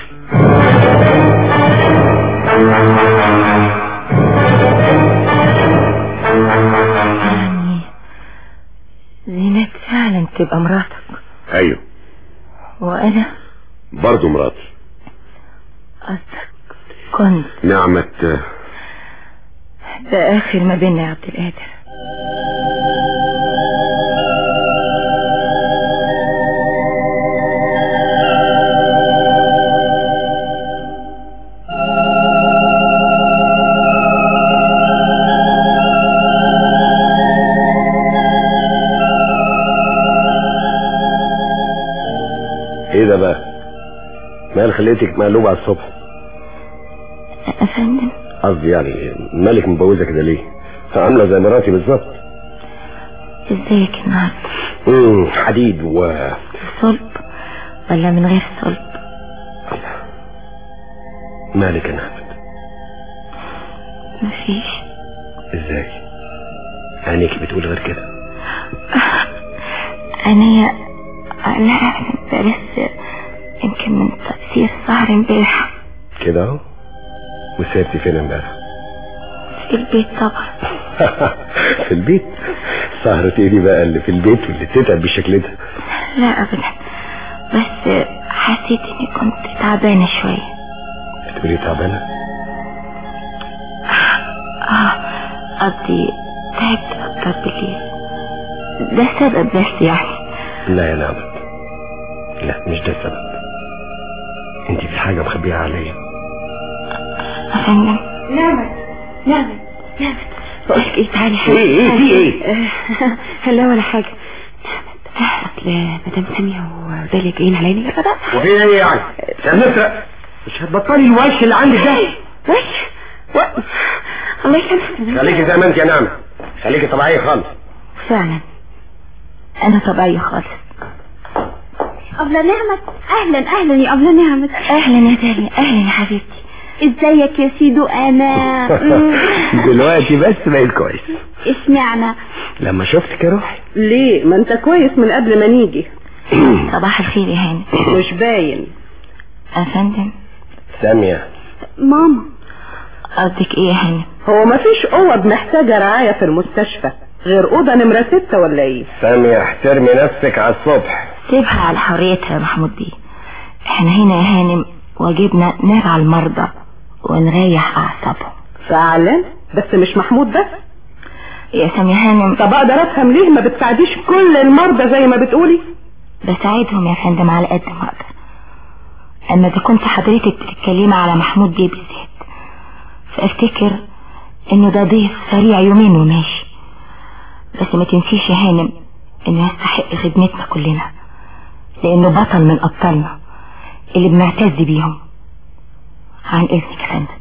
يعني زينات فعلا تبقى مراتك ايوه وانا برضو مراتي قصدك كنت نعمة ده اخر ما بيننا يا عبد القادر ايه ده بقى مال خليتك مقلوبة على الصبح يا فندم قصدي يعني مالك مبوزة كده ليه عاملة زي مراتي بالظبط ازيك النهارده امم حديد و صلب ولا من غير صلب مالك يا نعمة مفيش ازاي عينيك بتقول غير كده انا يا لا ده بس يمكن من تأثير سهر امبارح كده اهو وسافرتي فين امبارح في البيت طبعا في البيت سهرة ايه دي بقى اللي في البيت واللي تتعب بالشكل ده لا ابدا بس حسيت اني كنت تعبانة شوية بتقولي تعبانة اه قصدي تعبت اكتر بالليل ده سبب بس يعني لا يا نعمة لا مش ده السبب انت في حاجة مخبيها عليا يا فندم نعمت نعمت نعمت بقولك ايه تعالي في ايه في ايه لا ولا حاجة اصل مدام سامية وذلك جايين علينا يا رضا وفي ايه يعني عشان نسرق مش هتبطلي الوش اللي عندك ده وش و- الله يسامحك خليكي زي ما انت يا نعمة خليكي طبيعية خالص فعلا انا طبيعية خالص أبلة نعمت أهلا أهلا يا أبلة نعمت اهلا يا داليا اهلا يا حبيبتي ازيك يا سيدو أنا دلوقتي بس بقيت كويس اشمعنى لما شفتك يا روحي ليه ما انت كويس من قبل ما نيجي صباح الخير يا هاني مش باين يا فندم سامية ماما قصدك ايه يا هاني هو ما فيش اوض محتاجة رعاية في المستشفى غير اوضة نمرة ستة ولا ايه سامية احترمي نفسك على الصبح سيبها على حريتها يا محمود بيه احنا هنا يا هانم واجبنا نرعى المرضى ونريح اعصابهم فعلا بس مش محمود بس يا سامية هانم طب اقدر افهم ليه ما بتساعديش كل المرضى زي ما بتقولي بساعدهم يا فندم على قد ما اقدر اما اذا كنت حضرتك بتتكلمي على محمود بيه بالذات فافتكر انه ده ضيف سريع يومين وماشي بس ما تنسيش يا هانم انه يستحق خدمتنا كلنا لانه بطل من ابطالنا اللي بنعتز بيهم عن اذنك يا فندم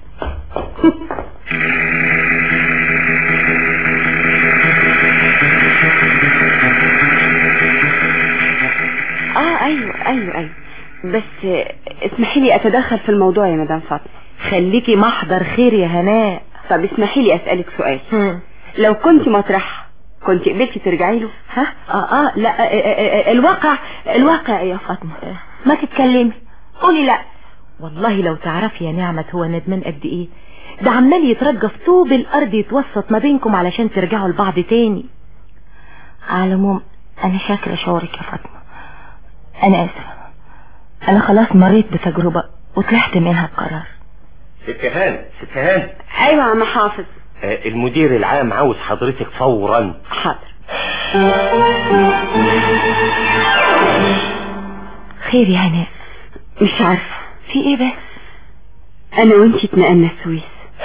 اه ايوه ايوه ايوه بس اسمحي لي اتدخل في الموضوع يا مدام فاطمه خليكي محضر خير يا هناء طب اسمحي لي اسالك سؤال لو كنت مطرح كنت قبلتي ترجعي له ها اه اه لا آه آه آه الواقع الواقع يا فاطمة ما تتكلمي قولي لا والله لو تعرفي يا نعمت هو ندمان قد ايه ده عمال يترجى في طوب الارض يتوسط ما بينكم علشان ترجعوا لبعض تاني على العموم انا شاكرة شعورك يا فاطمة انا اسفة انا خلاص مريت بتجربة وطلعت منها بقرار ست هان ست هان ايوه يا عم حافظ آه، المدير العام عاوز حضرتك فورا حاضر خير يا هناء مش عارفه في ايه بس انا وانتي اتنقلنا السويس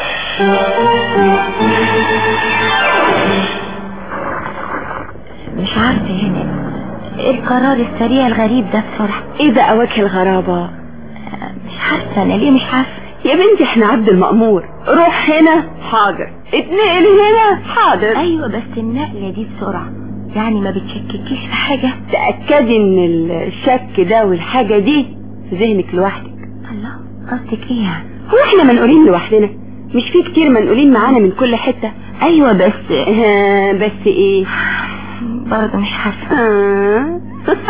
مش عارفة يا هناء ايه القرار السريع الغريب ده بسرعة ايه بقى وجه الغرابة مش عارفة انا ليه مش عارفة يا بنتي احنا عبد المأمور روح هنا حاضر اتنقل هنا حاضر ايوه بس النقلة دي بسرعة يعني ما بتشككيش في حاجة تأكدي ان الشك ده والحاجة دي في ذهنك لوحدك الله قصدك ايه يعني هو احنا منقولين لوحدنا مش في كتير منقولين معانا من كل حتة ايوه بس آه بس ايه برضه مش عارفة آه.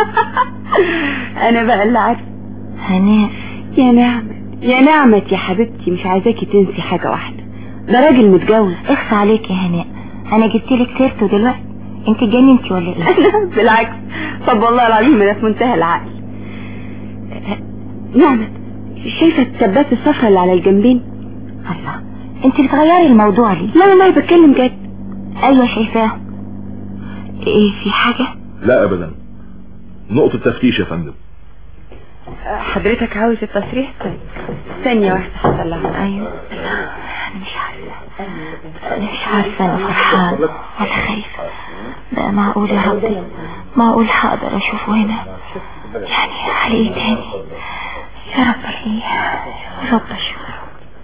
انا بقى اللي عارفة هناء يا نعمة يا نعمة يا حبيبتي مش عايزاكي تنسي حاجة واحدة ده راجل متجوز اخفى عليك يا هناء انا جبت لك سيرته دلوقتي انت اتجننتي ولا ايه بالعكس طب والله العظيم انا في منتهى العقل نعمة شايفة التبات الصفرا اللي على الجنبين الله انت بتغيري الموضوع ليه لا والله بتكلم جد ايوه شايفاه ايه في حاجة لا ابدا نقطة تفتيش يا فندم حضرتك عاوز التصريح طيب ثانية واحدة هطلعها ايوه انا مش عارفة انا مش عارفة انا فرحان ولا خايفة بقى معقول يا ربي معقول هقدر اشوفه هنا يعني على ايه تاني يا رب الاقيه يا رب اشوفه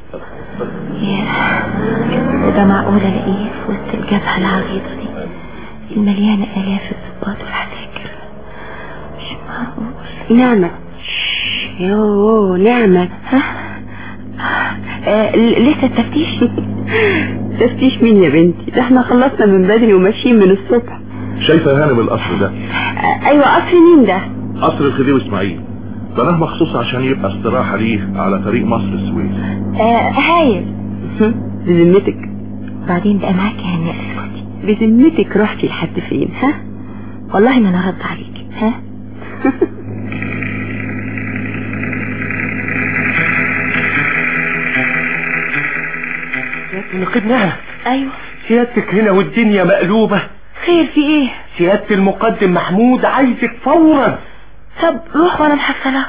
يا وده معقول الاقيه في وسط الجبهة العريضة دي المليانة الاف الضباط والعساكر مش معقول نعمة يوه نعمة ها آه لسه التفتيش تفتيش مين يا بنتي ده احنا خلصنا من بدري وماشيين من الصبح شايفة يا هانم القصر ده آه ايوه قصر مين ده قصر الخديوي اسماعيل بناه مخصوص عشان يبقى استراحة ليه على طريق مصر السويس آه هايل بذمتك بعدين بقى معاك يا هناء اسكتي بذمتك رحتي لحد فين ها والله ما انا رد عليك ها نقدناها ايوه سيادتك هنا والدنيا مقلوبة خير في ايه سيادة المقدم محمود عايزك فورا طب روح وانا محصلك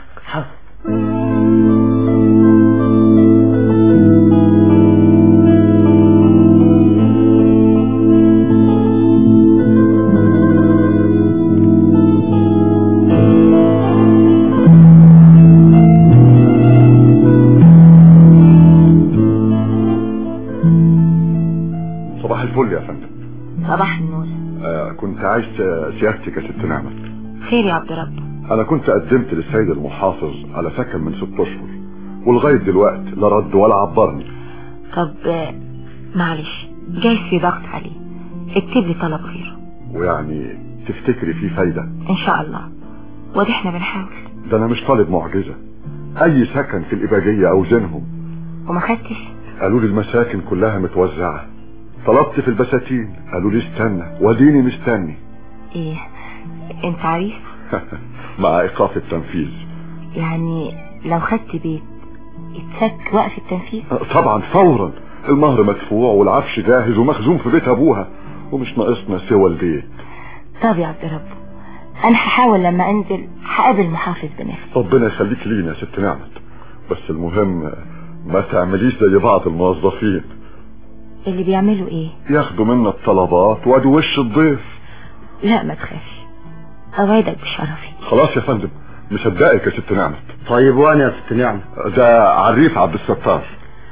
صباح الفل يا فندم صباح النور آه كنت عايز آه، سيادتك يا ست نعمة خير يا عبد رب انا كنت قدمت للسيد المحافظ على سكن من ست اشهر ولغاية دلوقتي لا رد ولا عبرني طب آه، معلش جايز في ضغط عليه اكتب لي طلب غيره ويعني تفتكري في فايدة ان شاء الله وادي احنا بنحاول ده انا مش طالب معجزة اي سكن في الاباجية او زينهم وما خدتش قالوا لي المساكن كلها متوزعة طلبت في البساتين قالوا لي استنى وديني مستني ايه انت عريس مع ايقاف التنفيذ يعني لو خدت بيت يتفك وقف التنفيذ طبعا فورا المهر مدفوع والعفش جاهز ومخزون في بيت ابوها ومش ناقصنا سوى البيت طب يا عبد رب انا هحاول لما انزل هقابل محافظ بنفسي ربنا يخليك لينا يا ست نعمة بس المهم ما تعمليش زي بعض الموظفين اللي بيعملوا ايه ياخدوا منا الطلبات وادي وش الضيف لا ما تخافش اوعدك بشرفي خلاص يا فندم مصدقك يا ست نعمة طيب وانا يا ست نعمة ده عريف عبد الستار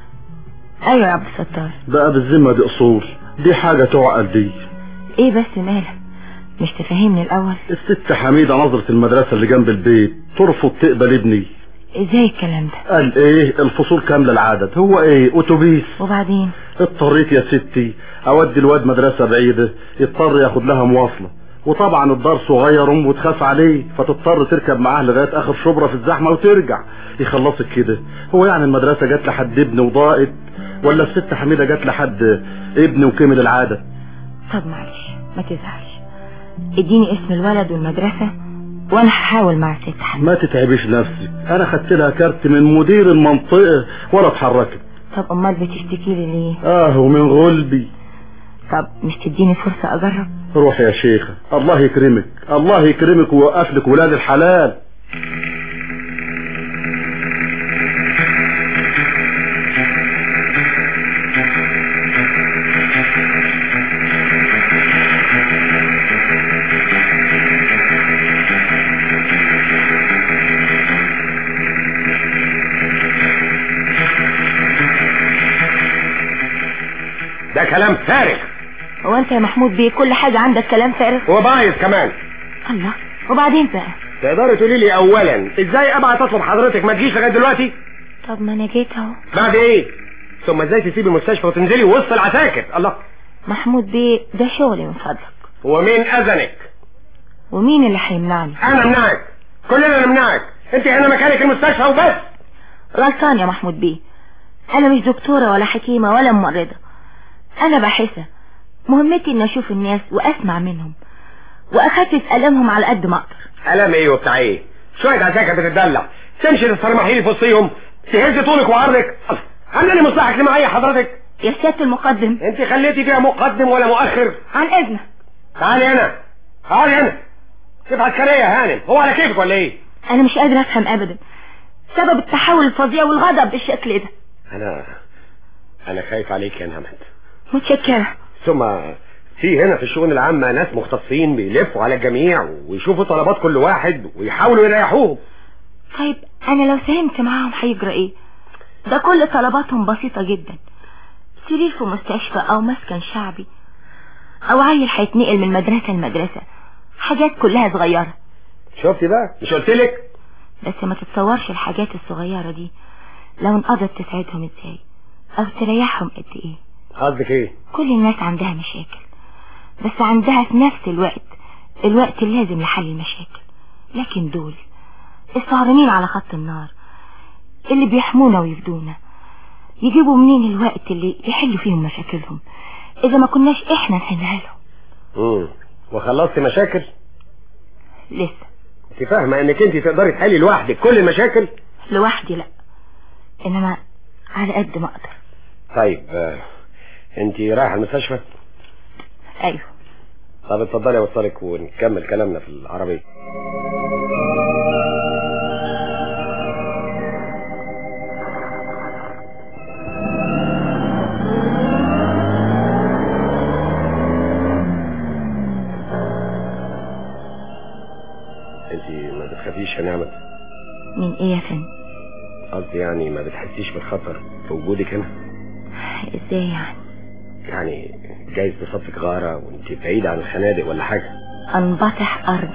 ايوه يا عبد الستار بقى بالذمة دي اصول دي حاجة تعقل دي ايه بس مالك مش تفهمني الاول الست حميدة نظرة المدرسة اللي جنب البيت ترفض تقبل ابني ازاي الكلام ده قال ايه الفصول كاملة العدد هو ايه اتوبيس وبعدين اضطريت يا ستي اودي الواد مدرسة بعيدة يضطر ياخد لها مواصلة وطبعا الدار صغير امه تخاف عليه فتضطر تركب معاه لغاية اخر شبرة في الزحمة وترجع يخلصك كده هو يعني المدرسة جات لحد ابن وضاقت ولا الست حميدة جات لحد ابن وكمل العادة طب معلش ما تزعلش اديني اسم الولد والمدرسة وانا هحاول مع الست حميدة ما تتعبيش نفسك انا خدت لها كارت من مدير المنطقة ولا اتحركت طب امال بتشتكي لي ليه اه ومن غلبي طب مش تديني فرصة اجرب روح يا شيخة الله يكرمك الله يكرمك ويوقف لك ولاد الحلال ده كلام فارغ هو انت يا محمود بيه كل حاجة عندك كلام فارغ وبايظ كمان الله وبعدين بقى تقدري تقولي لي اولا ازاي ابعت اطلب حضرتك ما تجيش لغايه دلوقتي طب ما انا جيت اهو بعد ايه ثم ازاي تسيبي المستشفى وتنزلي وسط العساكر الله محمود بيه ده شغلي من فضلك ومين اذنك ومين اللي هيمنعني انا امنعك كلنا نمنعك انت هنا مكانك المستشفى وبس غلطان يا محمود بيه انا مش دكتورة ولا حكيمة ولا ممرضة انا باحثة مهمتي ان اشوف الناس واسمع منهم واخفف المهم على قد ما اقدر الم ايه وبتاع ايه شويه عساكر بتتدلع تمشي تسترمحي لي في وسطيهم تهز طولك وعرضك عامله لي مصلحه اجتماعيه حضرتك يا سيادة المقدم انت خليتي فيها مقدم ولا مؤخر عن اذنك تعالي هنا تعالي هنا كيف عسكريه يا هانم هو على كيفك ولا ايه انا مش قادرة افهم ابدا سبب التحول الفظيع والغضب بالشكل ده انا انا خايف عليك يا نعمت متشكرة ثم في هنا في الشؤون العامة ناس مختصين بيلفوا على الجميع ويشوفوا طلبات كل واحد ويحاولوا يريحوهم طيب انا لو ساهمت معاهم هيجرى ايه ده كل طلباتهم بسيطة جدا سرير في مستشفى او مسكن شعبي او عيل هيتنقل من مدرسة لمدرسة حاجات كلها صغيرة شفتي بقى مش قلت لك بس ما تتصورش الحاجات الصغيرة دي لو انقضت تساعدهم ازاي او تريحهم قد ايه قصدك ايه كل الناس عندها مشاكل بس عندها في نفس الوقت الوقت اللازم لحل المشاكل لكن دول السهرانين على خط النار اللي بيحمونا ويفدونا يجيبوا منين الوقت اللي يحلوا فيهم مشاكلهم اذا ما كناش احنا نحلها لهم امم وخلصت مشاكل لسه انت فاهمه انك انت تقدري تحلي لوحدك كل المشاكل لوحدي لا انما على قد ما اقدر طيب آه. انت رايحه المستشفى ايوه طب اتفضلي اوصلك ونكمل كلامنا في العربيه انت ما بتخافيش يا نعمة من ايه يا فندم قصدي يعني ما بتحسيش بالخطر في وجودك هنا ازاي يعني يعني جايز تصفك غارة وانت بعيدة عن الخنادق ولا حاجة انبطح ارض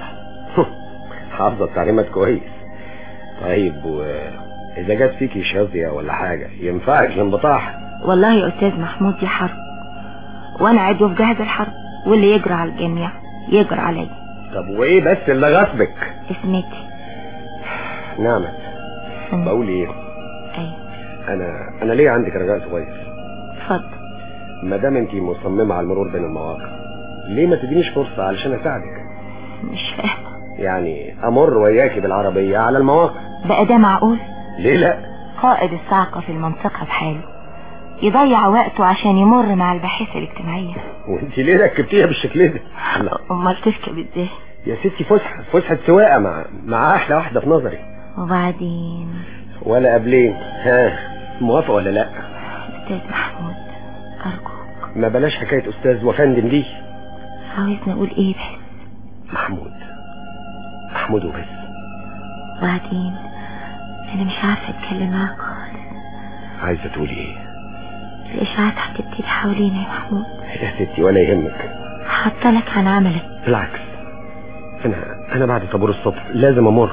حافظة التعليمات كويس طيب واذا جت فيكي شظية ولا حاجة ينفعك الانبطاح والله يا استاذ محمود دي حرب وانا عضو في جهاز الحرب واللي يجرى على الجميع يجرى عليا طب وايه بس اللي غصبك اسمتي نعمة بقول ايه ايوه انا انا ليه عندك رجاء صغير اتفضل ما دام انت مصممة على المرور بين المواقع ليه ما تدينيش فرصة علشان اساعدك مش فاهمة يعني امر وياكي بالعربية على المواقع بقى ده معقول ليه لا قائد الصاعقة في المنطقة بحاله يضيع وقته عشان يمر مع الباحثة الاجتماعية وانت ليه ركبتيها بالشكل ده امال تركب ازاي يا ستي فسحة فسحة سواقة مع مع احلى واحدة في نظري وبعدين ولا قبلين ها موافق ولا لا استاذ محمود ارجوك ما بلاش حكاية استاذ وفندم دي عاوزني اقول ايه بس محمود محمود وبس وبعدين انا مش عارفة اتكلم معاك خالص عايزة تقولي ايه الاشاعات هتبتدي حوالينا يا محمود يا ستي ولا يهمك هعطلك عن عملك بالعكس انا انا بعد طابور الصبح لازم امر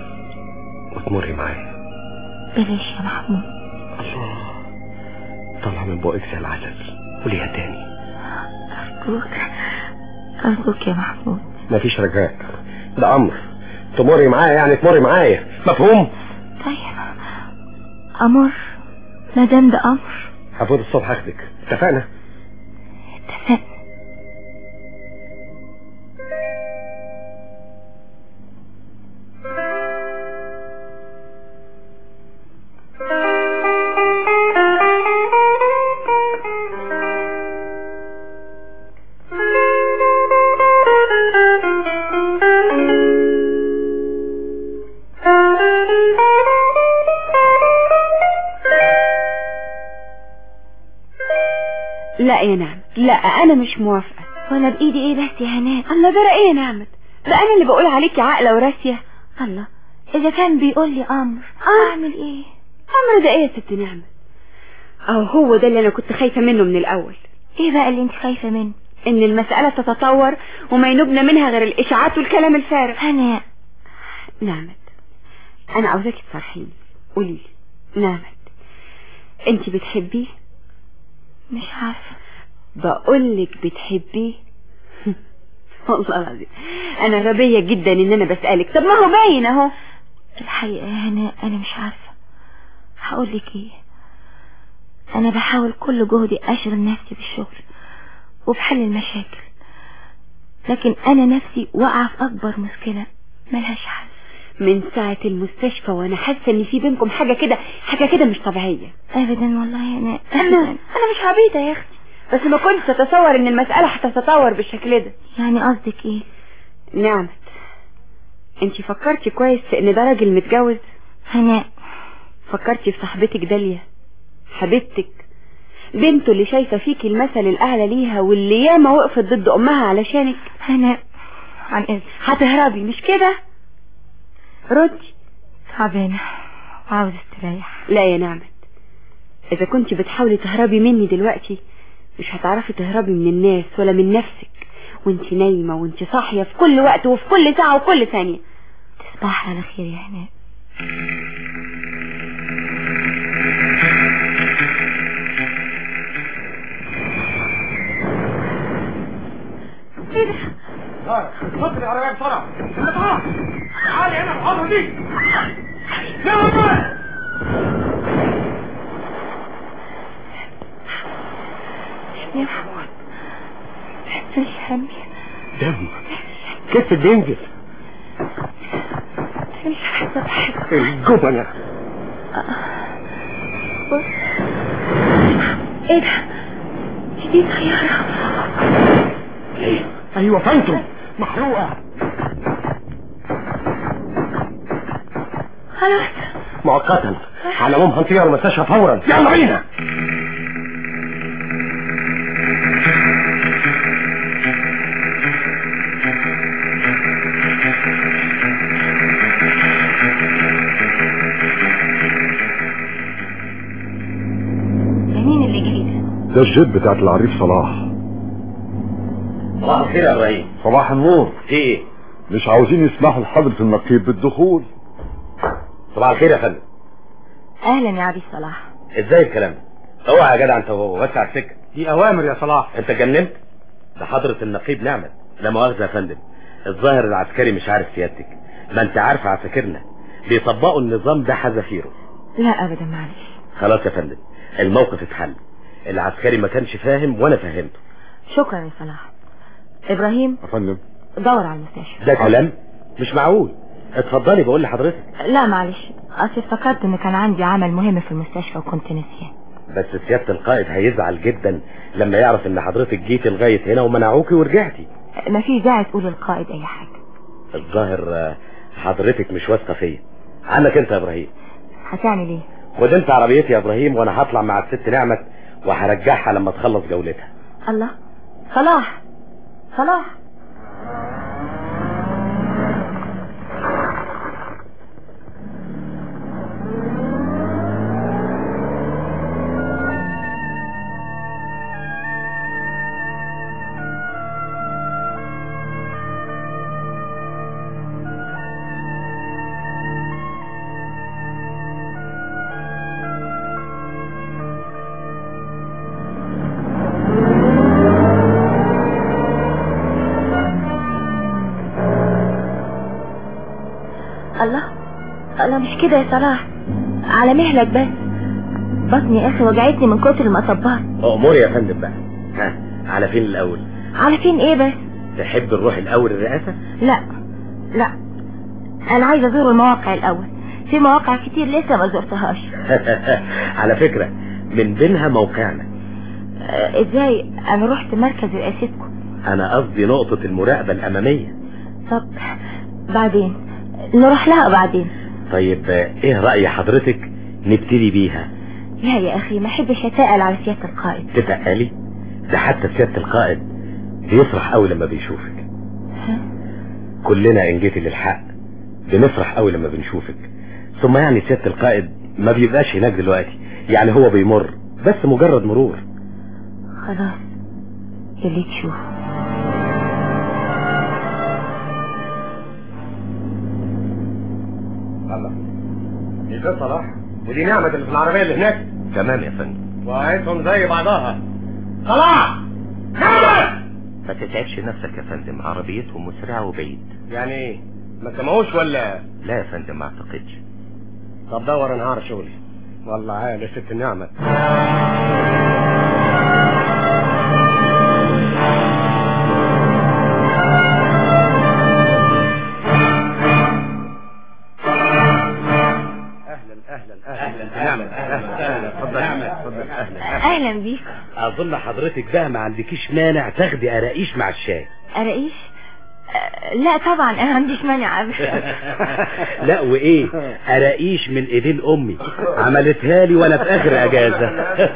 وتمري معايا بلاش يا محمود الله طلع من بقك زي العسل قوليها تاني ارجوك ارجوك يا محمود مفيش رجاء ده امر تمري معايا يعني تمري معايا مفهوم طيب امر ما دام ده امر هفوت الصبح اخدك اتفقنا اتفقنا لا يا نعمة لا انا مش موافقة وانا بايدي ايه بس يا هناء الله ده ايه يا نعمة ده انا اللي بقول عليكي عاقلة وراسية الله اذا كان بيقول لي امر آه. اعمل ايه امر ده ايه يا ست نعمة اهو هو ده اللي انا كنت خايفة منه من الاول ايه بقى اللي انت خايفة منه ان المسألة تتطور وما ينبنى منها غير الاشاعات والكلام الفارغ هناء نعمت انا عاوزاكي تصرحيني قولي لي نعمت انت بتحبيه مش عارفة بقولك بتحبيه والله العظيم انا غبية جدا ان انا بسألك طب ما هو باين اهو الحقيقة يا هناء انا مش عارفة هقول لك ايه انا بحاول كل جهدي اشغل نفسي بالشغل وبحل المشاكل لكن انا نفسي واقعة في اكبر مشكلة ملهاش حل من ساعة المستشفى وانا حاسة ان في بينكم حاجة كده حاجة كده مش طبيعية ابدا والله يا هناء انا انا مش عبيطة يا اختي بس ما كنتش اتصور ان المسألة هتتطور بالشكل ده يعني قصدك ايه نعمت انتي فكرتي كويس في ان ده راجل متجوز هناء فكرتي في صاحبتك داليا حبيبتك بنته اللي شايفة فيكي المثل الأعلى ليها واللي ياما وقفت ضد أمها علشانك هناء عن إذن هتهربي مش كده ردي تعبانة وعاوز استريح لا يا نعمت إذا كنت بتحاولي تهربي مني دلوقتي مش هتعرفي تهربي من الناس ولا من نفسك وانت نايمة وانت صاحية في كل وقت وفي كل ساعة وكل ثانية تصبح على خير يا هناء ايه ده؟ خد العربية بسرعة بسرعة تعالي هنا الحضرة دي يلا يا محمود تحسش همي دم كيف بينزل مش حاسة بحاجة الجبنة بص ايه ده دي طيارة ايوه فانتم محروقة خلاص مؤقتا على العموم هنطير المستشفى فورا يلا بينا ده مين اللي جري ده ده الجيب بتاعت العريف صلاح صباح الخير يا ابراهيم صباح النور في ايه مش عاوزين يسمحوا لحضرة النقيب بالدخول صباح الخير يا فندم اهلا يا عبي صلاح ازاي الكلام ده اوعى يا جدع انت وهو وسع السكه دي اوامر يا صلاح انت اتجننت ده حضرة النقيب نعمت لا مؤاخذة يا فندم الظاهر العسكري مش عارف سيادتك ما انت عارف عساكرنا بيطبقوا النظام ده حذافيره لا ابدا معلش خلاص يا فندم الموقف اتحل العسكري ما كانش فاهم وانا فهمته شكرا يا صلاح ابراهيم يا فندم دور على المستشفى ده كلام مش معقول اتفضلي بقول لحضرتك لا معلش اصل افتكرت ان كان عندي عمل مهم في المستشفى وكنت نسيان بس سيادة القائد هيزعل جدا لما يعرف ان حضرتك جيتي لغاية هنا ومنعوكي ورجعتي ما في داعي تقول للقائد اي حاجة الظاهر آه، حضرتك مش واثقة فيا عنك انت يا ابراهيم هتعمل ايه خد انت عربيتي يا ابراهيم وانا هطلع مع الست نعمت وهرجعها لما تخلص جولتها الله صلاح صلاح الله الله مش كده يا صلاح على مهلك بس بطني يا اخي وجعتني من كتر المصبات اموري يا فندم بقى ها على فين الاول على فين ايه بس تحب نروح الاول الرئاسة لا لا انا عايزه ازور المواقع الاول في مواقع كتير لسه ما زرتهاش على فكرة من بينها موقعنا آه، ازاي انا رحت مركز رئاستكم انا قصدي نقطة المراقبة الامامية طب بعدين نروح لها بعدين طيب آه، ايه رأي حضرتك نبتدي بيها لا يا اخي ما احبش اتقل على سياده القائد تتقالي ده حتى سيادة القائد بيفرح قوي لما بيشوفك ها؟ كلنا ان جيتي للحق بنفرح قوي لما بنشوفك ثم يعني سيادة القائد ما بيبقاش هناك دلوقتي يعني هو بيمر بس مجرد مرور خلاص اللي تشوفه الله دي ده صلاح ودي نعمة اللي في العربية اللي هناك تمام يا فندم وعيتهم زي بعضها صلاح نعمة ما تتعبش نفسك يا فندم عربيتهم مسرعة وبعيد يعني ايه ما سمعوش ولا لا يا فندم ما اعتقدش طب دور انا هعرف شغلي والله عال يا ست النعمة نعمة اهلا اهلا اتفضل اتفضل اهلا اهلا بيك اظن حضرتك بقى ما عندكيش مانع تاخدي قراقيش مع الشاي قراقيش آه، لا طبعا انا ما عنديش مانع ابدا لا وايه قراقيش من ايدين امي عملتها لي وانا في اخر اجازه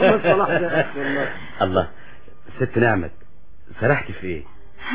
الله ست نعمت سرحتي في ايه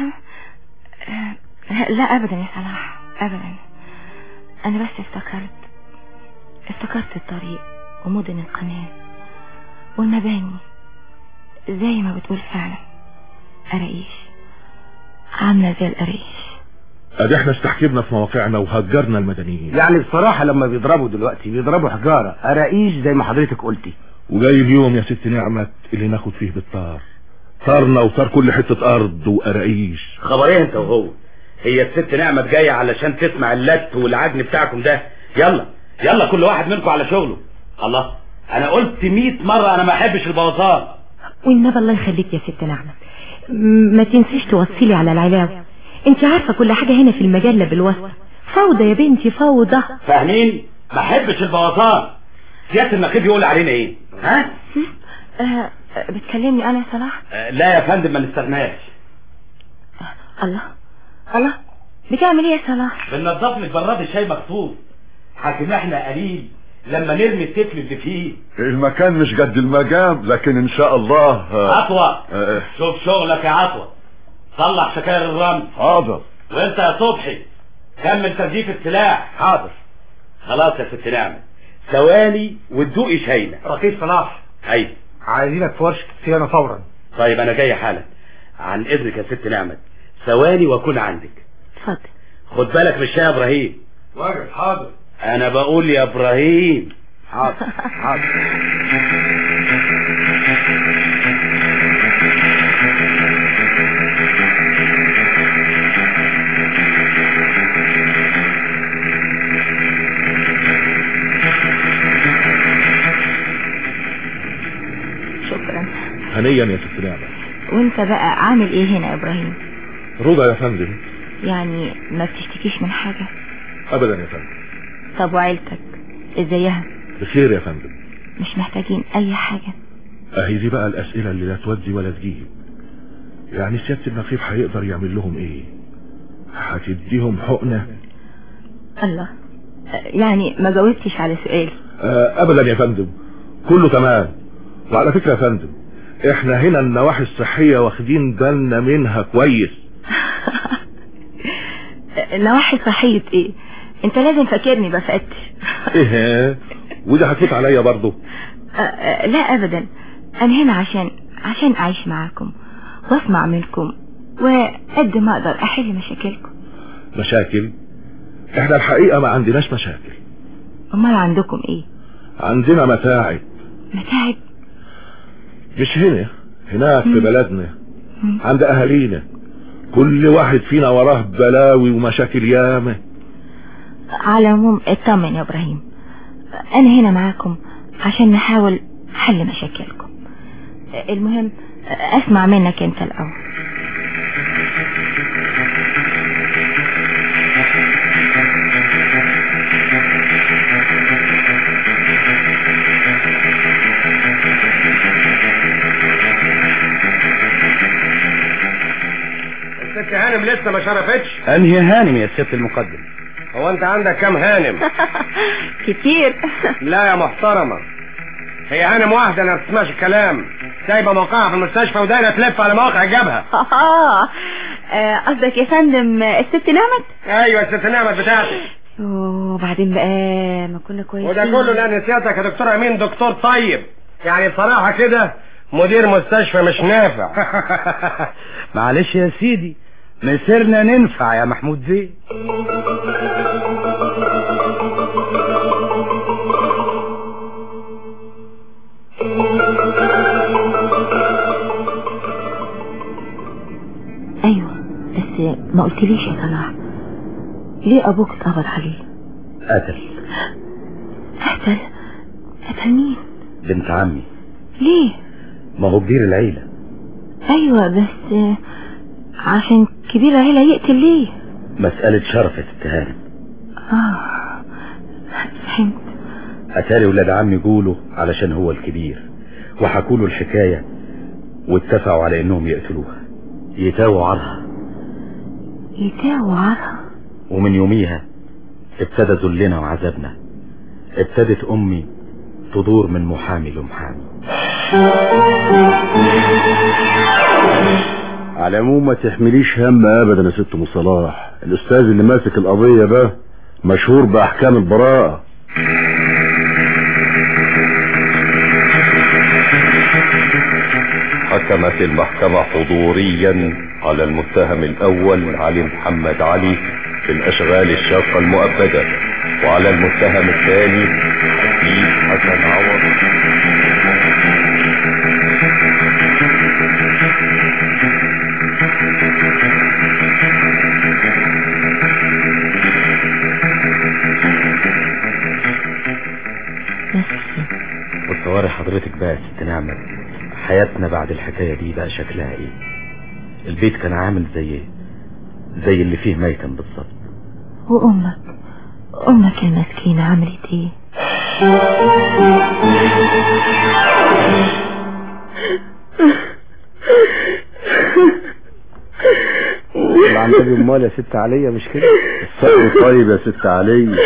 آه، لا ابدا يا صلاح ابدا انا بس افتكرت افتكرت الطريق ومدن القناة والمباني زي ما بتقول فعلا قراقيش عاملة زي القراقيش ادي احنا استحكمنا في مواقعنا وهجرنا المدنيين يعني بصراحة لما بيضربوا دلوقتي بيضربوا حجارة قراقيش زي ما حضرتك قلتي وجاي اليوم يا ست نعمت اللي ناخد فيه بالطار طارنا وطار كل حتة ارض وقراقيش خبر ايه انت وهو هي الست نعمة جاية علشان تسمع اللت والعجن بتاعكم ده يلا يلا كل واحد منكم على شغله الله انا قلت مئة مرة انا ما احبش البوظان والنبي الله يخليك يا ست نعمة م- ما تنسيش توصلي على العلاوة انت عارفة كل حاجة هنا في المجلة بالوصف فوضى يا بنتي فوضى فاهمين ما احبش البوظان سيادة النقيب يقول علينا ايه ها آه بتكلمني انا يا صلاح آه، لا يا فندم ما نستغناش الله الله بتعمل ايه يا صلاح بننضف لك براد الشاي مخصوص حاكم احنا قليل لما نرمي التفل اللي فيه المكان مش قد المقام لكن ان شاء الله آه، عطوة آه، شوف شغلك يا عطوة صلح شكاير الرمل حاضر وانت يا صبحي كمل تزييف السلاح حاضر خلاص يا ست نعمة ثواني وتدوقي شاينا رقيب صلاح ايوه عايزينك في ورشة الصيانة فورا طيب انا جاي حالا عن اذنك يا ست نعمة ثواني واكون عندك اتفضل خد بالك من الشاي يا ابراهيم واقف حاضر انا بقول يا ابراهيم حاضر حاضر شكرا هنيا يا ست نعمة وانت بقى عامل ايه هنا يا ابراهيم رضا يا فندم يعني ما بتشتكيش من حاجة ابدا يا فندم طب وعيلتك ازيها بخير يا فندم مش محتاجين اي حاجة اهي دي بقى الاسئلة اللي لا تودي ولا تجيب يعني سيادة النقيب هيقدر يعمل لهم ايه هتديهم حقنة الله يعني ما جاوبتش على سؤالي آه ابدا يا فندم كله تمام وعلى فكرة يا فندم احنا هنا النواحي الصحية واخدين بالنا منها كويس نواحي صحية ايه انت لازم فاكرني بفتش ايه ودي هتفوت عليا برضو أه، أه، لا ابدا انا هنا عشان عشان اعيش معاكم واسمع منكم وقد ما اقدر احل مشاكلكم مشاكل احنا الحقيقة ما عندناش مشاكل امال عندكم ايه عندنا متاعب متاعب مش هنا هناك في مم. بلدنا مم. عند اهالينا كل واحد فينا وراه بلاوي ومشاكل ياما على العموم اطمن يا ابراهيم انا هنا معاكم عشان نحاول حل مشاكلكم المهم اسمع منك انت الاول الست هانم لسه ما شرفتش انهي هانم يا ست المقدم هو انت عندك كام هانم كتير لا يا محترمة هي هانم واحدة ما بتسمعش الكلام سايبة موقعها في المستشفى ودايرة تلف على مواقع الجبهة اه آه، قصدك يا فندم آه، الست نعمت ايوه الست نعمت بتاعتك وبعدين بقى ما كنا كويسين وده كله لان سيادتك يا دكتور امين دكتور طيب يعني بصراحة كده مدير مستشفى مش نافع معلش يا سيدي مسيرنا ننفع يا محمود زين ايوه بس ما قلتليش يا صلاح ليه ابوك اتقبض عليه قتل قتل قتل مين بنت عمي ليه ما هو كبير العيلة ايوه بس آه، عشان كبير العيلة يقتل ليه مسألة شرف يا ست هانم اه فهمت أتاري ولاد عمي يقولوا علشان هو الكبير وحكوا له الحكاية واتفقوا على انهم يقتلوها يتاووا عرها يتاوى عرها ومن يوميها ابتدى ذلنا وعذابنا ابتدت امي تدور من محامي لمحامي على العموم ما تحمليش هم ابدا يا ست ام صلاح الاستاذ اللي ماسك القضيه ده مشهور باحكام البراءه حكمت المحكمة حضوريا على المتهم الأول علي محمد علي في الأشغال الشاقة المؤبدة وعلى المتهم الثاني حبيب حسن عوض وتصوري حضرتك بقى يا ست نعمة حياتنا بعد الحكاية دي بقى شكلها ايه البيت كان عامل زي ايه زي اللي فيه ميتم بالظبط وامك امك المسكينة عملت ايه اللي عندك امال يا ست عليا مش كده الصبر طيب يا ست علي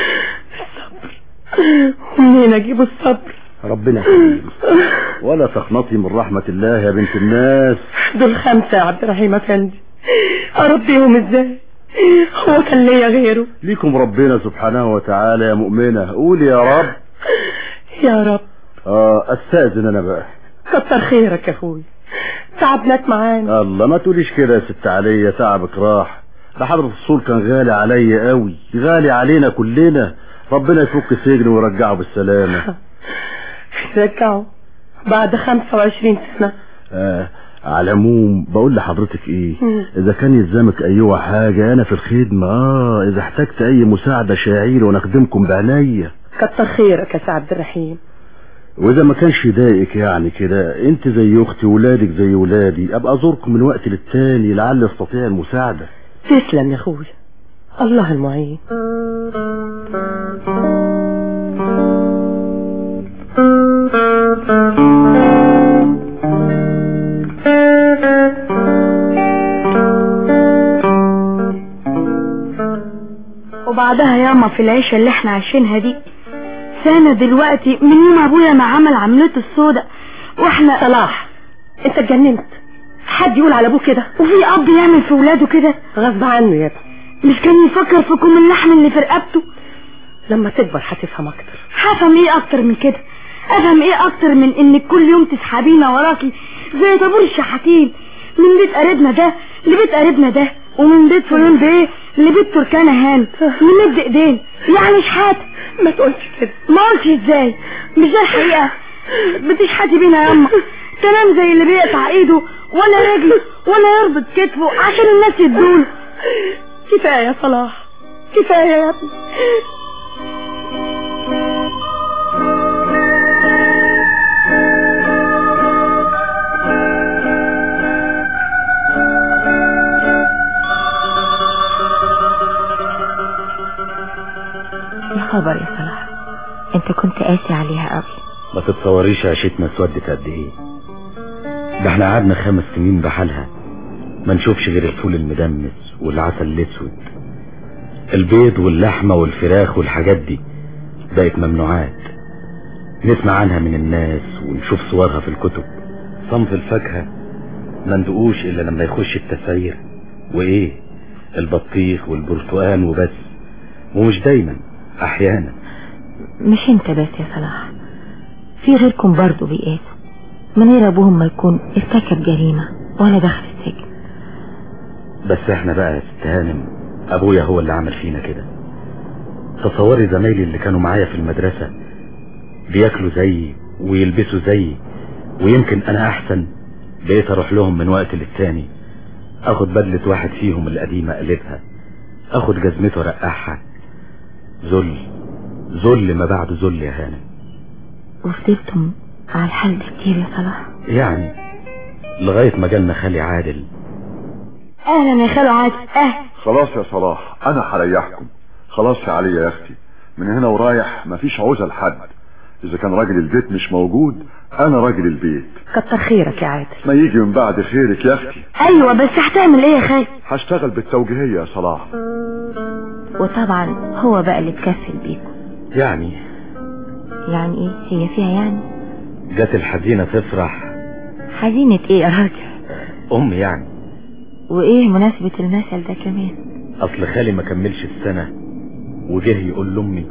منين اجيب الصبر ربنا يخليك ولا تقنطي من رحمة الله يا بنت الناس دول خمسة يا عبد الرحيم افندي اربيهم ازاي هو كان ليا غيره ليكم ربنا سبحانه وتعالى يا مؤمنة قولي يا رب يا رب اه استأذن انا بقى كتر خيرك يا اخوي تعبناك معانا الله ما تقوليش كده يا ست عليا تعبك راح ده حضرة الصول كان غالي عليا قوي غالي علينا كلنا ربنا يفك سجنه ويرجعه بالسلامة رجعوا بعد 25 سنة آه على العموم بقول لحضرتك ايه مم. اذا كان يلزمك ايوه حاجة انا في الخدمة اه اذا احتجت اي مساعدة شاعير ونخدمكم بعناية كتر خيرك يا سي عبد الرحيم واذا ما كانش يضايقك يعني كده انت زي اختي ولادك زي ولادي ابقى ازوركم من وقت للتاني لعل استطيع المساعدة تسلم يا اخوي الله المعين وبعدها ياما في العيشة اللي احنا عايشينها دي سنة دلوقتي من يوم ابويا ما عمل عملته السوداء واحنا صلاح انت اتجننت حد يقول على ابوه كده وفي اب يعمل في ولاده كده غصب عنه يا ابني مش كان يفكر في كوم اللحم اللي في رقبته لما تكبر هتفهم اكتر هفهم ايه اكتر من كده افهم ايه اكتر من انك كل يوم تسحبينا وراكي زي طابور الشحاتين من بيت قريبنا ده لبيت قريبنا ده ومن بيت فلان ده لبيت تركانا هان نمد ايدين يعني شحات ما تقولش كده ما قلتش ازاي مش ده الحقيقة بتشحتي بينا يا اما تمام زي اللي بيقطع ايده ولا رجله ولا يربط كتفه عشان الناس يدوله كفاية يا صلاح كفاية يا ابني يا خبر يا صلاح انت كنت قاسي عليها قوي ما تتصوريش عيشتنا اسودت قد ايه ده احنا قعدنا خمس سنين بحالها ما نشوفش غير الفول المدمس والعسل الاسود البيض واللحمة والفراخ والحاجات دي بقت ممنوعات نسمع عنها من الناس ونشوف صورها في الكتب صنف الفاكهة ما ندقوش الا لما يخش التسعير وايه البطيخ والبرتقال وبس ومش دايما احيانا مش انت بس يا صلاح في غيركم برضو بيقاسوا من غير ابوهم ما يكون ارتكب جريمة ولا دخل السجن بس احنا بقى يا ست هانم ابويا هو اللي عمل فينا كده تصوري زمايلي اللي كانوا معايا في المدرسة بياكلوا زيي ويلبسوا زيي ويمكن انا احسن بقيت اروح لهم من وقت للتاني اخد بدلة واحد فيهم القديمة اقلبها اخد جزمته رقعها ذل ذل ما بعد ذل يا هانم وفضلتم على الحال ده كتير يا صلاح يعني لغاية ما جالنا خالي عادل اهلا يا خالو عادل اه خلاص يا صلاح انا هريحكم خلاص يا علي يا اختي من هنا ورايح مفيش عوزة لحد اذا كان راجل البيت مش موجود انا راجل البيت كتر خيرك يا عادل ما يجي من بعد خيرك يا اختي ايوه بس هتعمل ايه يا خالد هشتغل بالتوجيهية يا صلاح وطبعا هو بقى اللي اتكفل بيكم يعني يعني ايه هي فيها يعني جت الحزينة تفرح حزينة ايه يا راجل ام يعني وايه مناسبة المثل ده كمان اصل خالي ما كملش السنة وجه يقول لامي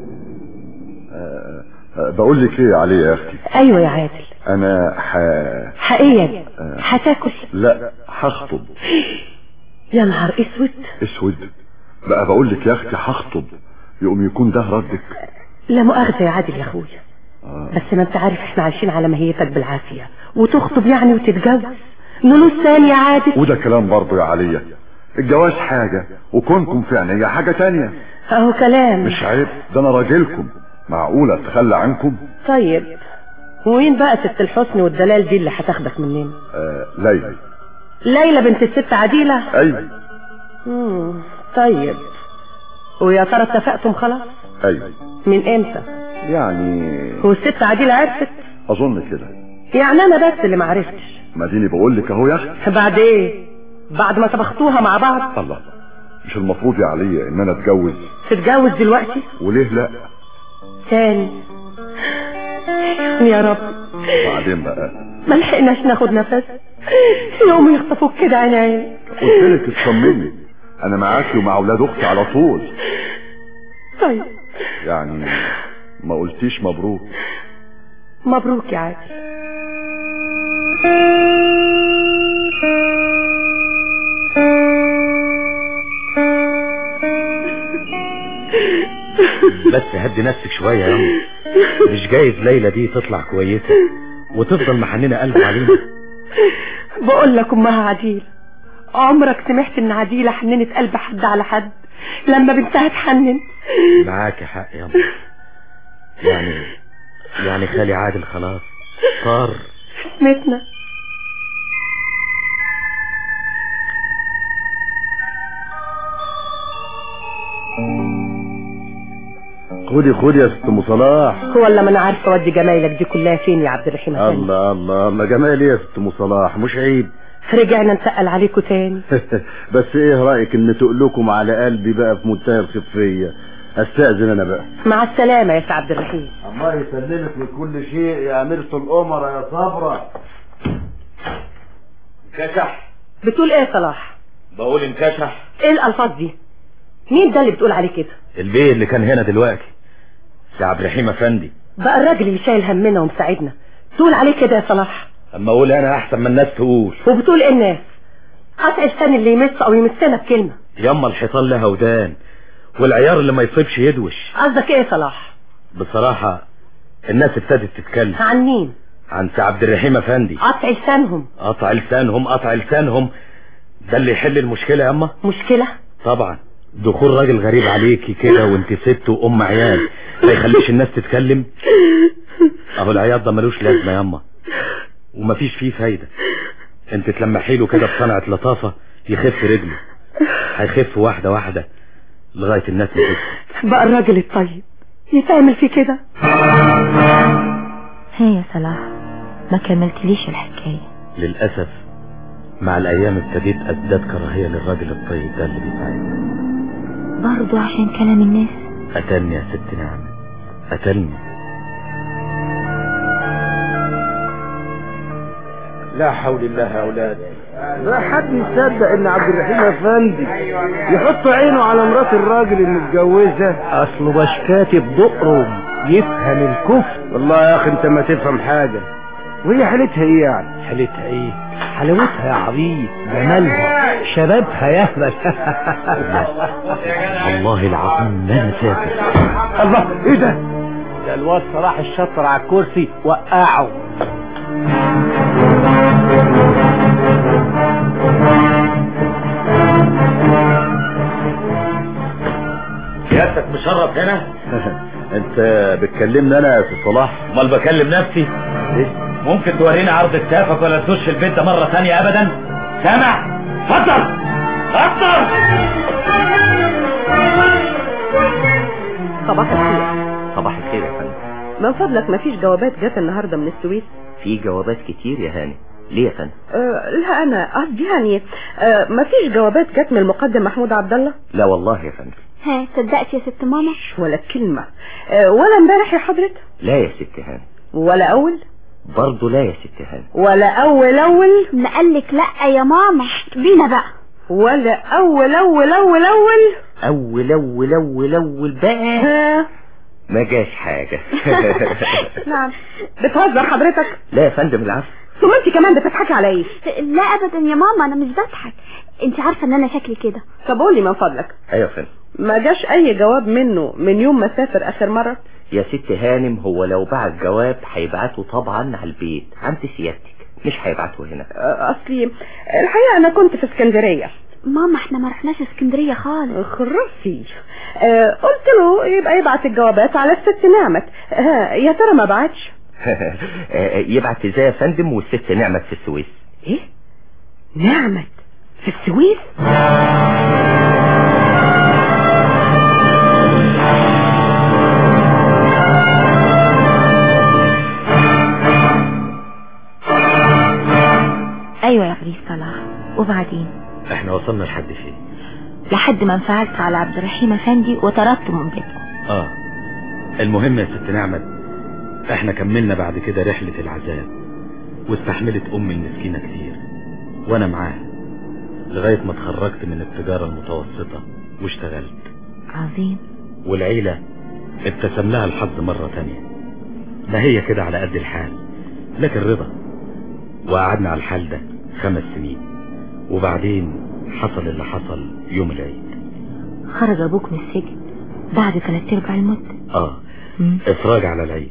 أه بقول لك ايه يا علي يا اختي ايوه يا عادل انا ح حقيقة هتاكل لا هخطب يا نهار اسود اسود بقى بقول لك يا اختي هخطب يقوم يكون ده ردك لا مؤاخذة يا عادل يا اخويا بس ما انت عارف احنا عايشين على ماهيتك بالعافية وتخطب يعني وتتجوز نلوس ثاني يا عادل وده كلام برضه يا عليا الجواز حاجة وكونكم في عينيا حاجة تانية اهو كلام مش عيب ده انا راجلكم معقولة اتخلى عنكم طيب وين بقى ست الحسن والدلال دي اللي هتاخدك مننا آه ليلى ليلى بنت الست عديلة ايوه مم. طيب ويا ترى اتفقتم خلاص ايوه من امتى يعني هو الست عديلة عرفت اظن كده يعني انا بس اللي معرفتش ما ديني بقول لك اهو يا اختي بعد ايه بعد ما طبختوها مع بعض الله مش المفروض يا عليا ان انا اتجوز تتجوز دلوقتي وليه لا تاني يا رب بعدين بقى ما لحقناش ناخد نفس يوم يخطفوك كده عين عين قلت لك اطمني انا معاكي ومع اولاد اختي على طول طيب يعني ما قلتيش مبروك مبروك يا عادل بس هدي نفسك شوية يا أمي مش جايز ليلى دي تطلع كويسة وتفضل محننة قلب علينا بقول لك امها عديلة عمرك سمعت ان عديلة حننت قلب حد على حد لما بنتها تحنن معاك حق يا أمي يعني يعني خالي عادل خلاص صار سمتنا خدي خدي يا ست ام صلاح هو اللي ما انا عارفه اودي جمايلك دي كلها فين يا عبد الرحيم أفندي؟ الله الله الله جمال ايه يا ست ام صلاح مش عيب رجعنا نسأل عليكم تاني بس ايه رايك ان تقلكم على قلبي بقى في منتهى الخفيه استاذن انا بقى مع السلامة يا سي عبد الرحيم الله يسلمك من كل شيء يا أميرة الأمراء يا صبرة انكشح بتقول ايه يا صلاح بقول انكشح ايه الالفاظ دي مين ده اللي بتقول عليه كده البيه اللي كان هنا دلوقتي سي عبد الرحيم افندي بقى الراجل اللي شايل همنا ومساعدنا تقول عليه كده يا صلاح اما اقول انا احسن من الناس تقول وبتقول ايه الناس قطع الثاني اللي يمس او يمسنا بكلمة ياما الحيطان لها ودان والعيار اللي ما يصيبش يدوش قصدك ايه يا صلاح بصراحة الناس ابتدت تتكلم عن مين عن سي عبد الرحيم افندي قطع لسانهم قطع لسانهم قطع لسانهم ده اللي يحل المشكلة يا اما مشكلة طبعا دخول راجل غريب عليكي كده وانت ست وام عيال ما يخليش الناس تتكلم اهو العياط ده ملوش لازمه ياما ومفيش فيه فايده انت تلمحي له كده بصنعه لطافه يخف رجله هيخف واحده واحده لغايه الناس ما تسكت بقى الراجل الطيب يتعمل في كده هي يا صلاح ما كملتليش الحكاية للاسف مع الايام ابتديت ازداد كراهيه للراجل الطيب ده اللي بيساعدني برضو عشان كلام الناس قتلني يا ست نعم قتلني لا حول الله يا اولاد لا حد يصدق ان عبد الرحيم افندي يحط عينه على مرات الراجل المتجوزه اصله باش كاتب دقره يفهم الكفر والله يا اخي انت ما تفهم حاجه وهي حالتها ايه يعني حالتها ايه حلاوتها يا عبيط جمالها شبابها يهبل والله العظيم ما انا فاكر الله ايه ده ده الواد صلاح الشطر على الكرسي وقعه سيادتك مشرف هنا انت بتكلمني انا يا استاذ صلاح امال بكلم نفسي ممكن توريني عرض كتافك ولا تخش البيت ده مرة ثانية ابدا سامع اتفضل اتفضل صباح الخير صباح الخير يا فندم من فضلك مفيش جوابات جت النهاردة من السويس في جوابات كتير يا هاني ليه يا فندم أه لا انا قصدي يعني أه مفيش جوابات جت من المقدم محمود عبد الله لا والله يا فندم ها صدقت يا ست ماما ولا كلمة أه ولا امبارح يا حضرتك لا يا ست هاني ولا اول برضه لا يا ست هاني ولا اول اول ما قالك لا يا ماما بينا بقى ولا اول اول اول اول اول اول اول اول بقى ها ما جاش حاجة نعم بتهزر حضرتك لا يا فندم العفو ثم انت كمان بتضحكي على ايه لا ابدا يا ماما انا مش بضحك انت عارفه ان انا شكلي كده طب قولي من فضلك ايوه يا فندم ما جاش اي جواب منه من يوم ما سافر اخر مرة يا ست هانم هو لو بعت جواب هيبعته طبعا على البيت عند سيادتك مش هيبعته هنا أه، اصلي الحقيقة انا كنت في اسكندرية ماما احنا ما رحناش اسكندريه خالص خرفي أه قلت له يبقى يبعت الجوابات على الست نعمت أه يا ترى ما بعتش يبعت ازاي يا فندم والست نعمت في السويس ايه نعمت في السويس ايوه يا عريس صلاح وبعدين احنا وصلنا لحد فين لحد ما انفعلت على عبد الرحيم افندي وطردته من بيتكم اه المهم يا ست نعمت احنا كملنا بعد كده رحلة العذاب واستحملت امي المسكينة كتير وانا معاها لغاية ما اتخرجت من التجارة المتوسطة واشتغلت عظيم والعيلة ابتسم لها الحظ مرة تانية ما هي كده على قد الحال لكن رضا وقعدنا على الحال ده خمس سنين وبعدين حصل اللي حصل يوم العيد خرج ابوك من السجن بعد ثلاث ارباع المدة اه مم. افراج على العيد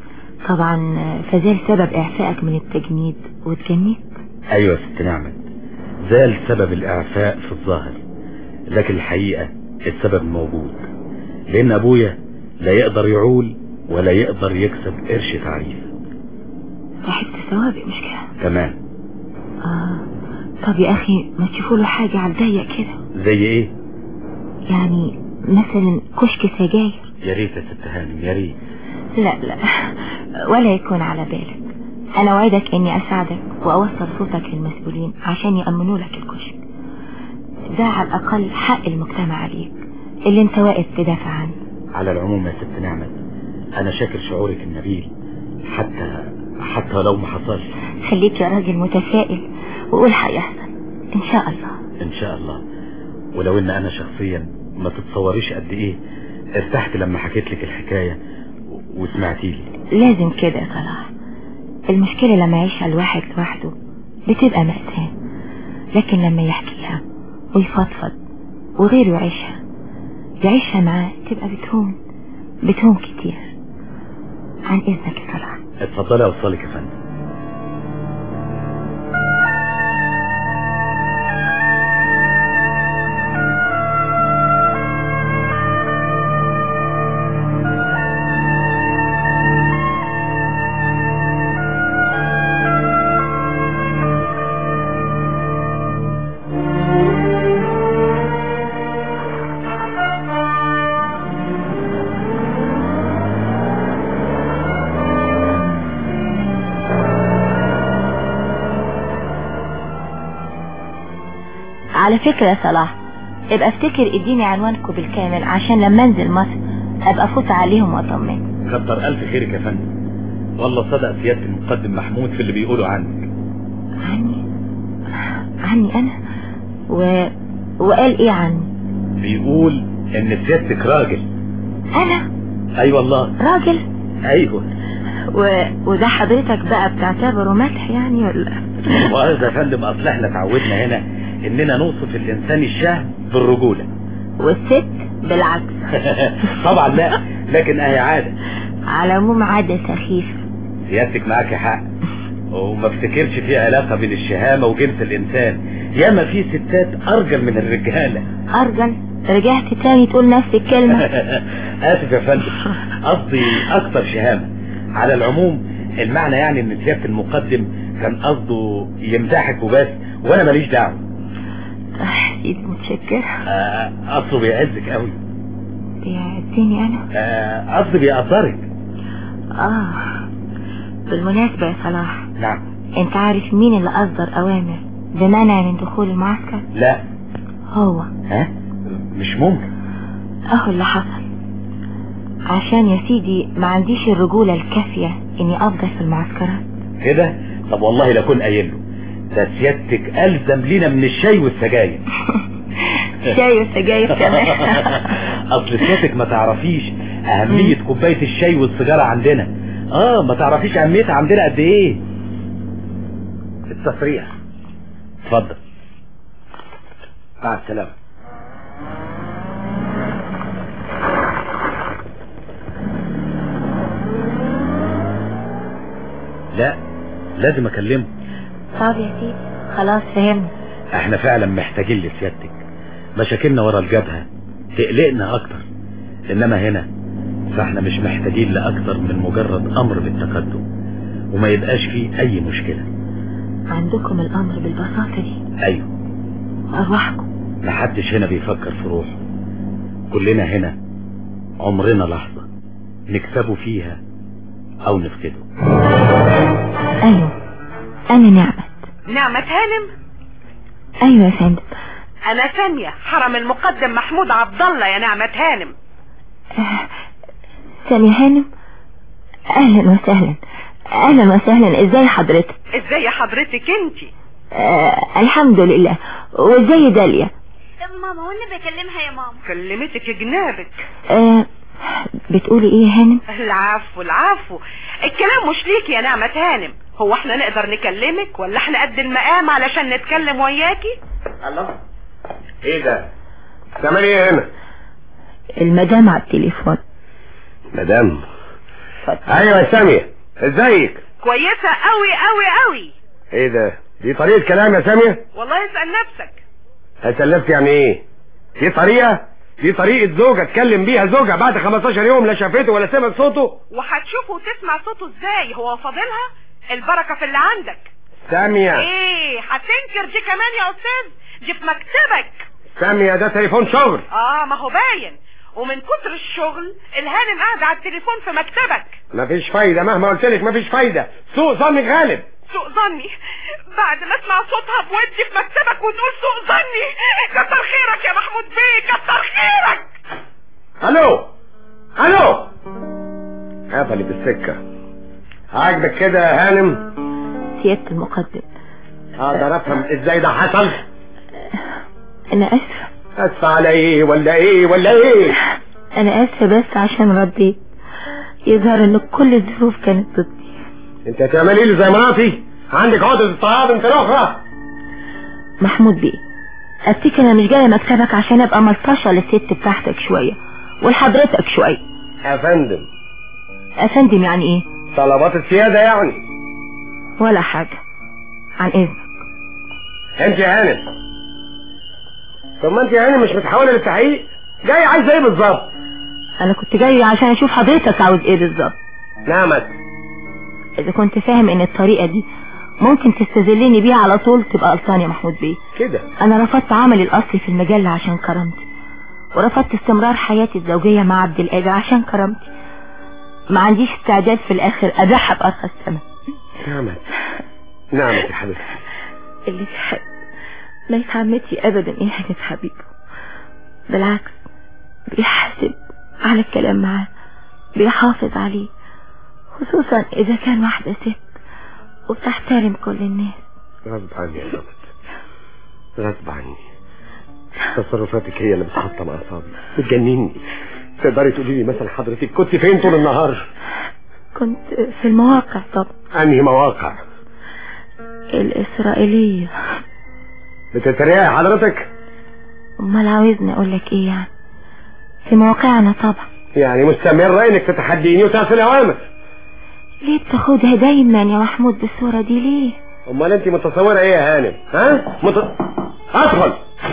طبعا فزال سبب اعفائك من التجنيد واتجنيت ايوه يا ست نعمت زال سبب الاعفاء في الظاهر لكن الحقيقة السبب موجود لان ابويا لا يقدر يعول ولا يقدر يكسب قرش تعريف راحت سوابق مش كده تمام اه طب يا اخي ما تشوفوا له حاجة على الضيق كده زي ايه يعني مثلا كشك سجاير يا ريت يا ست هانم يا ريت لا لا ولا يكون على بالك انا وعدك اني اساعدك واوصل صوتك للمسؤولين عشان يأمنوا لك الكشك ده على الاقل حق المجتمع عليك اللي انت واقف تدافع عنه على العموم يا ست نعمت انا شاكر شعورك النبيل حتى حتى لو ما حصلش خليك يا راجل متفائل وقول هيحصل ان شاء الله ان شاء الله ولو ان انا شخصيا ما تتصوريش قد ايه ارتحت لما حكيت لك الحكاية و- وسمعتي لي لازم كده يا صلاح المشكلة لما يعيشها الواحد لوحده بتبقى مأساة لكن لما يحكيها ويفضفض وغيره يعيشها يعيشها معاه تبقى بتهون بتهون كتير عن اذنك يا صلاح اتفضلي اوصلك يا فندم على فكرة يا صلاح ابقى افتكر اديني عنوانكم بالكامل عشان لما انزل مصر ابقى افوت عليهم واطمن كتر الف خيرك يا فندم والله صدق سيادة المقدم محمود في اللي بيقولوا عنك عني عني انا و... وقال ايه عني بيقول ان سيادتك راجل انا اي والله راجل ايوه و... وده حضرتك بقى بتعتبره مدح يعني ولا مؤاخذة يا فندم اصل احنا اتعودنا هنا اننا نوصف الانسان الشهم بالرجولة والست بالعكس طبعا لا لكن اهي عادة على العموم عادة سخيفة سيادتك معاك حق وما افتكرش في علاقة بين الشهامة وجنس الانسان ياما في ستات ارجل من الرجالة أرجل رجعت تاني تقول نفس الكلمة اسف يا فندم قصدي اكثر شهامة على العموم المعنى يعني ان سيادة المقدم كان قصده يمدحك وبس وانا ماليش دعوة سيدي متشكر آه، اصله بيعزك قوي بيعزني أنا آه، قصدي بيقدرك آه بالمناسبة يا صلاح نعم انت عارف مين اللي أصدر أوامر بمنع من دخول المعسكر لا هو ها مش ممكن اهو اللي حصل عشان يا سيدي ما عنديش الرجولة الكافية اني افضل في المعسكرات كده طب والله لا كن قايل له ده سيادتك الزم لينا من الشاي والسجاير شاي وسجاير كمان اصل سيادتك ما تعرفيش اهمية كوباية الشاي والسيجارة عندنا اه ما تعرفيش اهميتها عندنا قد ايه التصريح اتفضل مع السلامة لا لازم اكلمه طب يا سيدي خلاص فهمت احنا فعلا محتاجين لسيادتك مشاكلنا ورا الجبهة تقلقنا اكتر انما هنا فاحنا مش محتاجين لاكتر من مجرد امر بالتقدم وما يبقاش فيه اي مشكلة عندكم الامر بالبساطة دي ايوه ارواحكم محدش هنا بيفكر في روحه كلنا هنا عمرنا لحظة نكسبه فيها او نفقده ايوه انا نعمة نعمة هانم ايوه يا فندم انا ثانية حرم المقدم محمود عبد الله يا نعمة هانم آه، سامي هانم اهلا وسهلا اهلا وسهلا ازاي حضرتك ازاي حضرتك انتي آه الحمد لله وازاي داليا ماما هو اللي بكلمها يا ماما كلمتك جنابك آه بتقولي ايه يا هانم العفو العفو الكلام مش ليك يا نعمة هانم هو احنا نقدر نكلمك ولا احنا قد المقام علشان نتكلم وياكي الله ايه ده تعمل ايه هنا المدام على التليفون مدام ايوه يا سامية ازيك كويسة قوي قوي قوي ايه ده دي طريقة كلام يا سامية والله اسأل نفسك هسلفت يعني ايه دي طريقة دي طريقة زوجة تكلم بيها زوجها بعد 15 يوم لا شافته ولا سمعت صوته وهتشوفه وتسمع صوته ازاي هو فاضلها البركة في اللي عندك سامية ايه هتنكر دي كمان يا استاذ دي في مكتبك سامية ده تليفون شغل اه ما هو باين ومن كتر الشغل الهانم قاعدة على التليفون في مكتبك مفيش فايدة مهما قلت لك مفيش فايدة سوء ظنك غالب سوء ظني بعد ما اسمع صوتها بودي في مكتبك وتقول سوء ظني كتر خيرك يا محمود بيه كتر خيرك الو الو قفلت السكة عاجبك كده يا هانم سيادة المقدم اقدر افهم ازاي ده حصل انا اسفة اسف على ايه ولا ايه ولا ايه انا اسفة بس عشان رديت يظهر ان كل الظروف كانت ضدي انت هتعملي لي زي مراتي عندك عقدة الطعام انت الاخرى محمود بيه افتكر انا مش جاية مكتبك عشان ابقى ملطشة للست بتاعتك شوية ولحضرتك شوية يا فندم افندم يعني ايه طلبات السيادة يعني ولا حاجة عن اذنك انت يا هانم طب ما انت يا هانم مش متحولة للتحقيق جاي عايزة ايه بالظبط انا كنت جاية عشان اشوف حضرتك عاوز ايه بالظبط نعمت اذا كنت فاهم ان الطريقة دي ممكن تستذلني بيها على طول تبقى غلطان يا محمود بيه كده انا رفضت عملي الاصلي في المجلة عشان كرامتي ورفضت استمرار حياتي الزوجية مع عبد القادر عشان كرامتي ما عنديش استعداد في الاخر ابيعها بارخص ثمن نعمت نعمت يا حبيبتي اللي بيحب ما يتعمدش ابدا يهجد حبيبه بالعكس بيحاسب على الكلام معاه بيحافظ عليه خصوصا اذا كان واحدة ست وبتحترم كل الناس غصب عني يا نعمت غصب عني تصرفاتك هي اللي بتحطم اعصابي بتجنني تقدري تقولي لي مثلا حضرتك كنت فين طول النهار كنت في المواقع طب انهي مواقع الإسرائيلية بتتريق حضرتك امال عاوزني اقول لك ايه يعني في مواقعنا طبعا يعني مستمرة انك تتحديني وتعصي الاوامر ليه بتاخدها دايما يا محمود بالصورة دي ليه امال انت متصورة ايه يا هانم ها مت... ادخل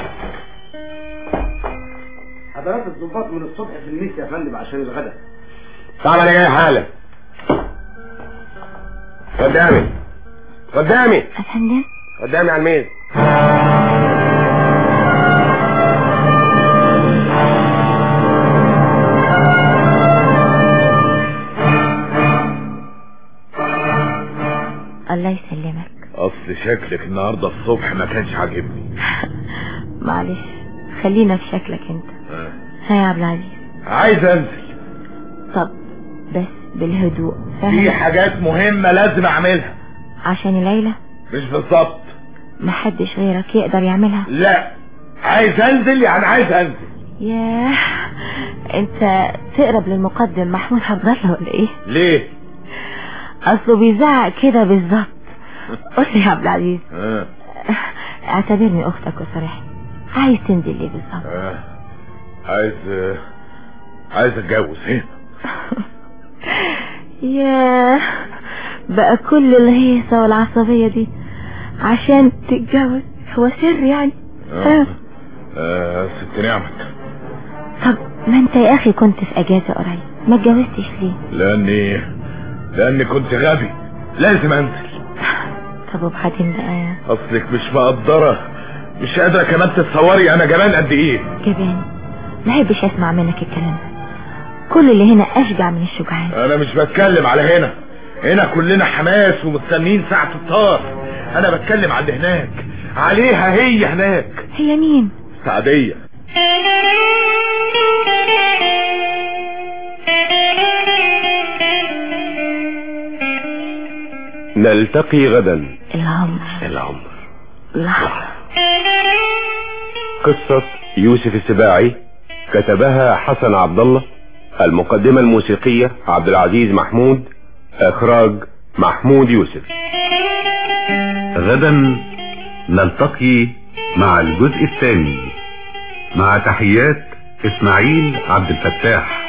حضرات الضباط من الصبح في الميس يا فندم عشان الغداء طب انا جاي حالا قدامي قدامي افندم قدامي على الميز الله يسلمك اصل شكلك النهارده الصبح ما كانش عاجبني معلش خلينا في شكلك انت ها يا عبد العزيز عايز انزل طب بس بالهدوء في فاهم حاجات مهمة لازم اعملها عشان العيلة مش بالظبط محدش غيرك يقدر يعملها لا عايز انزل يعني عايز انزل ياه انت تقرب للمقدم محمود عبد الله ولا ايه ليه اصله بيزعق كده بالظبط قول لي يا عبد العزيز آه. اعتبرني اختك وصريحي عايز تنزل ليه بالظبط آه. عايز آه. عايز اتجوز هنا ياه بقى كل الهيصة والعصبية دي عشان تتجوز هو سر يعني آه. آه. ست نعمت طب ما انت يا اخي كنت في اجازة قريب ما اتجوزتش ليه لاني لاني كنت غبي لازم انزل طب وبعدين بقى اصلك مش مقدرة مش قادرة كمان تتصوري انا جبان قد ايه جبان ما احبش اسمع منك الكلام ده كل اللي هنا اشجع من الشجعان انا مش بتكلم على هنا هنا كلنا حماس ومستنين ساعة الطار انا بتكلم على اللي هناك عليها هي هناك هي مين سعدية نلتقي غدا العمر العمر لحظة قصة يوسف السباعي كتبها حسن عبد الله المقدمة الموسيقية عبد العزيز محمود اخراج محمود يوسف غدا نلتقي مع الجزء الثاني مع تحيات اسماعيل عبد الفتاح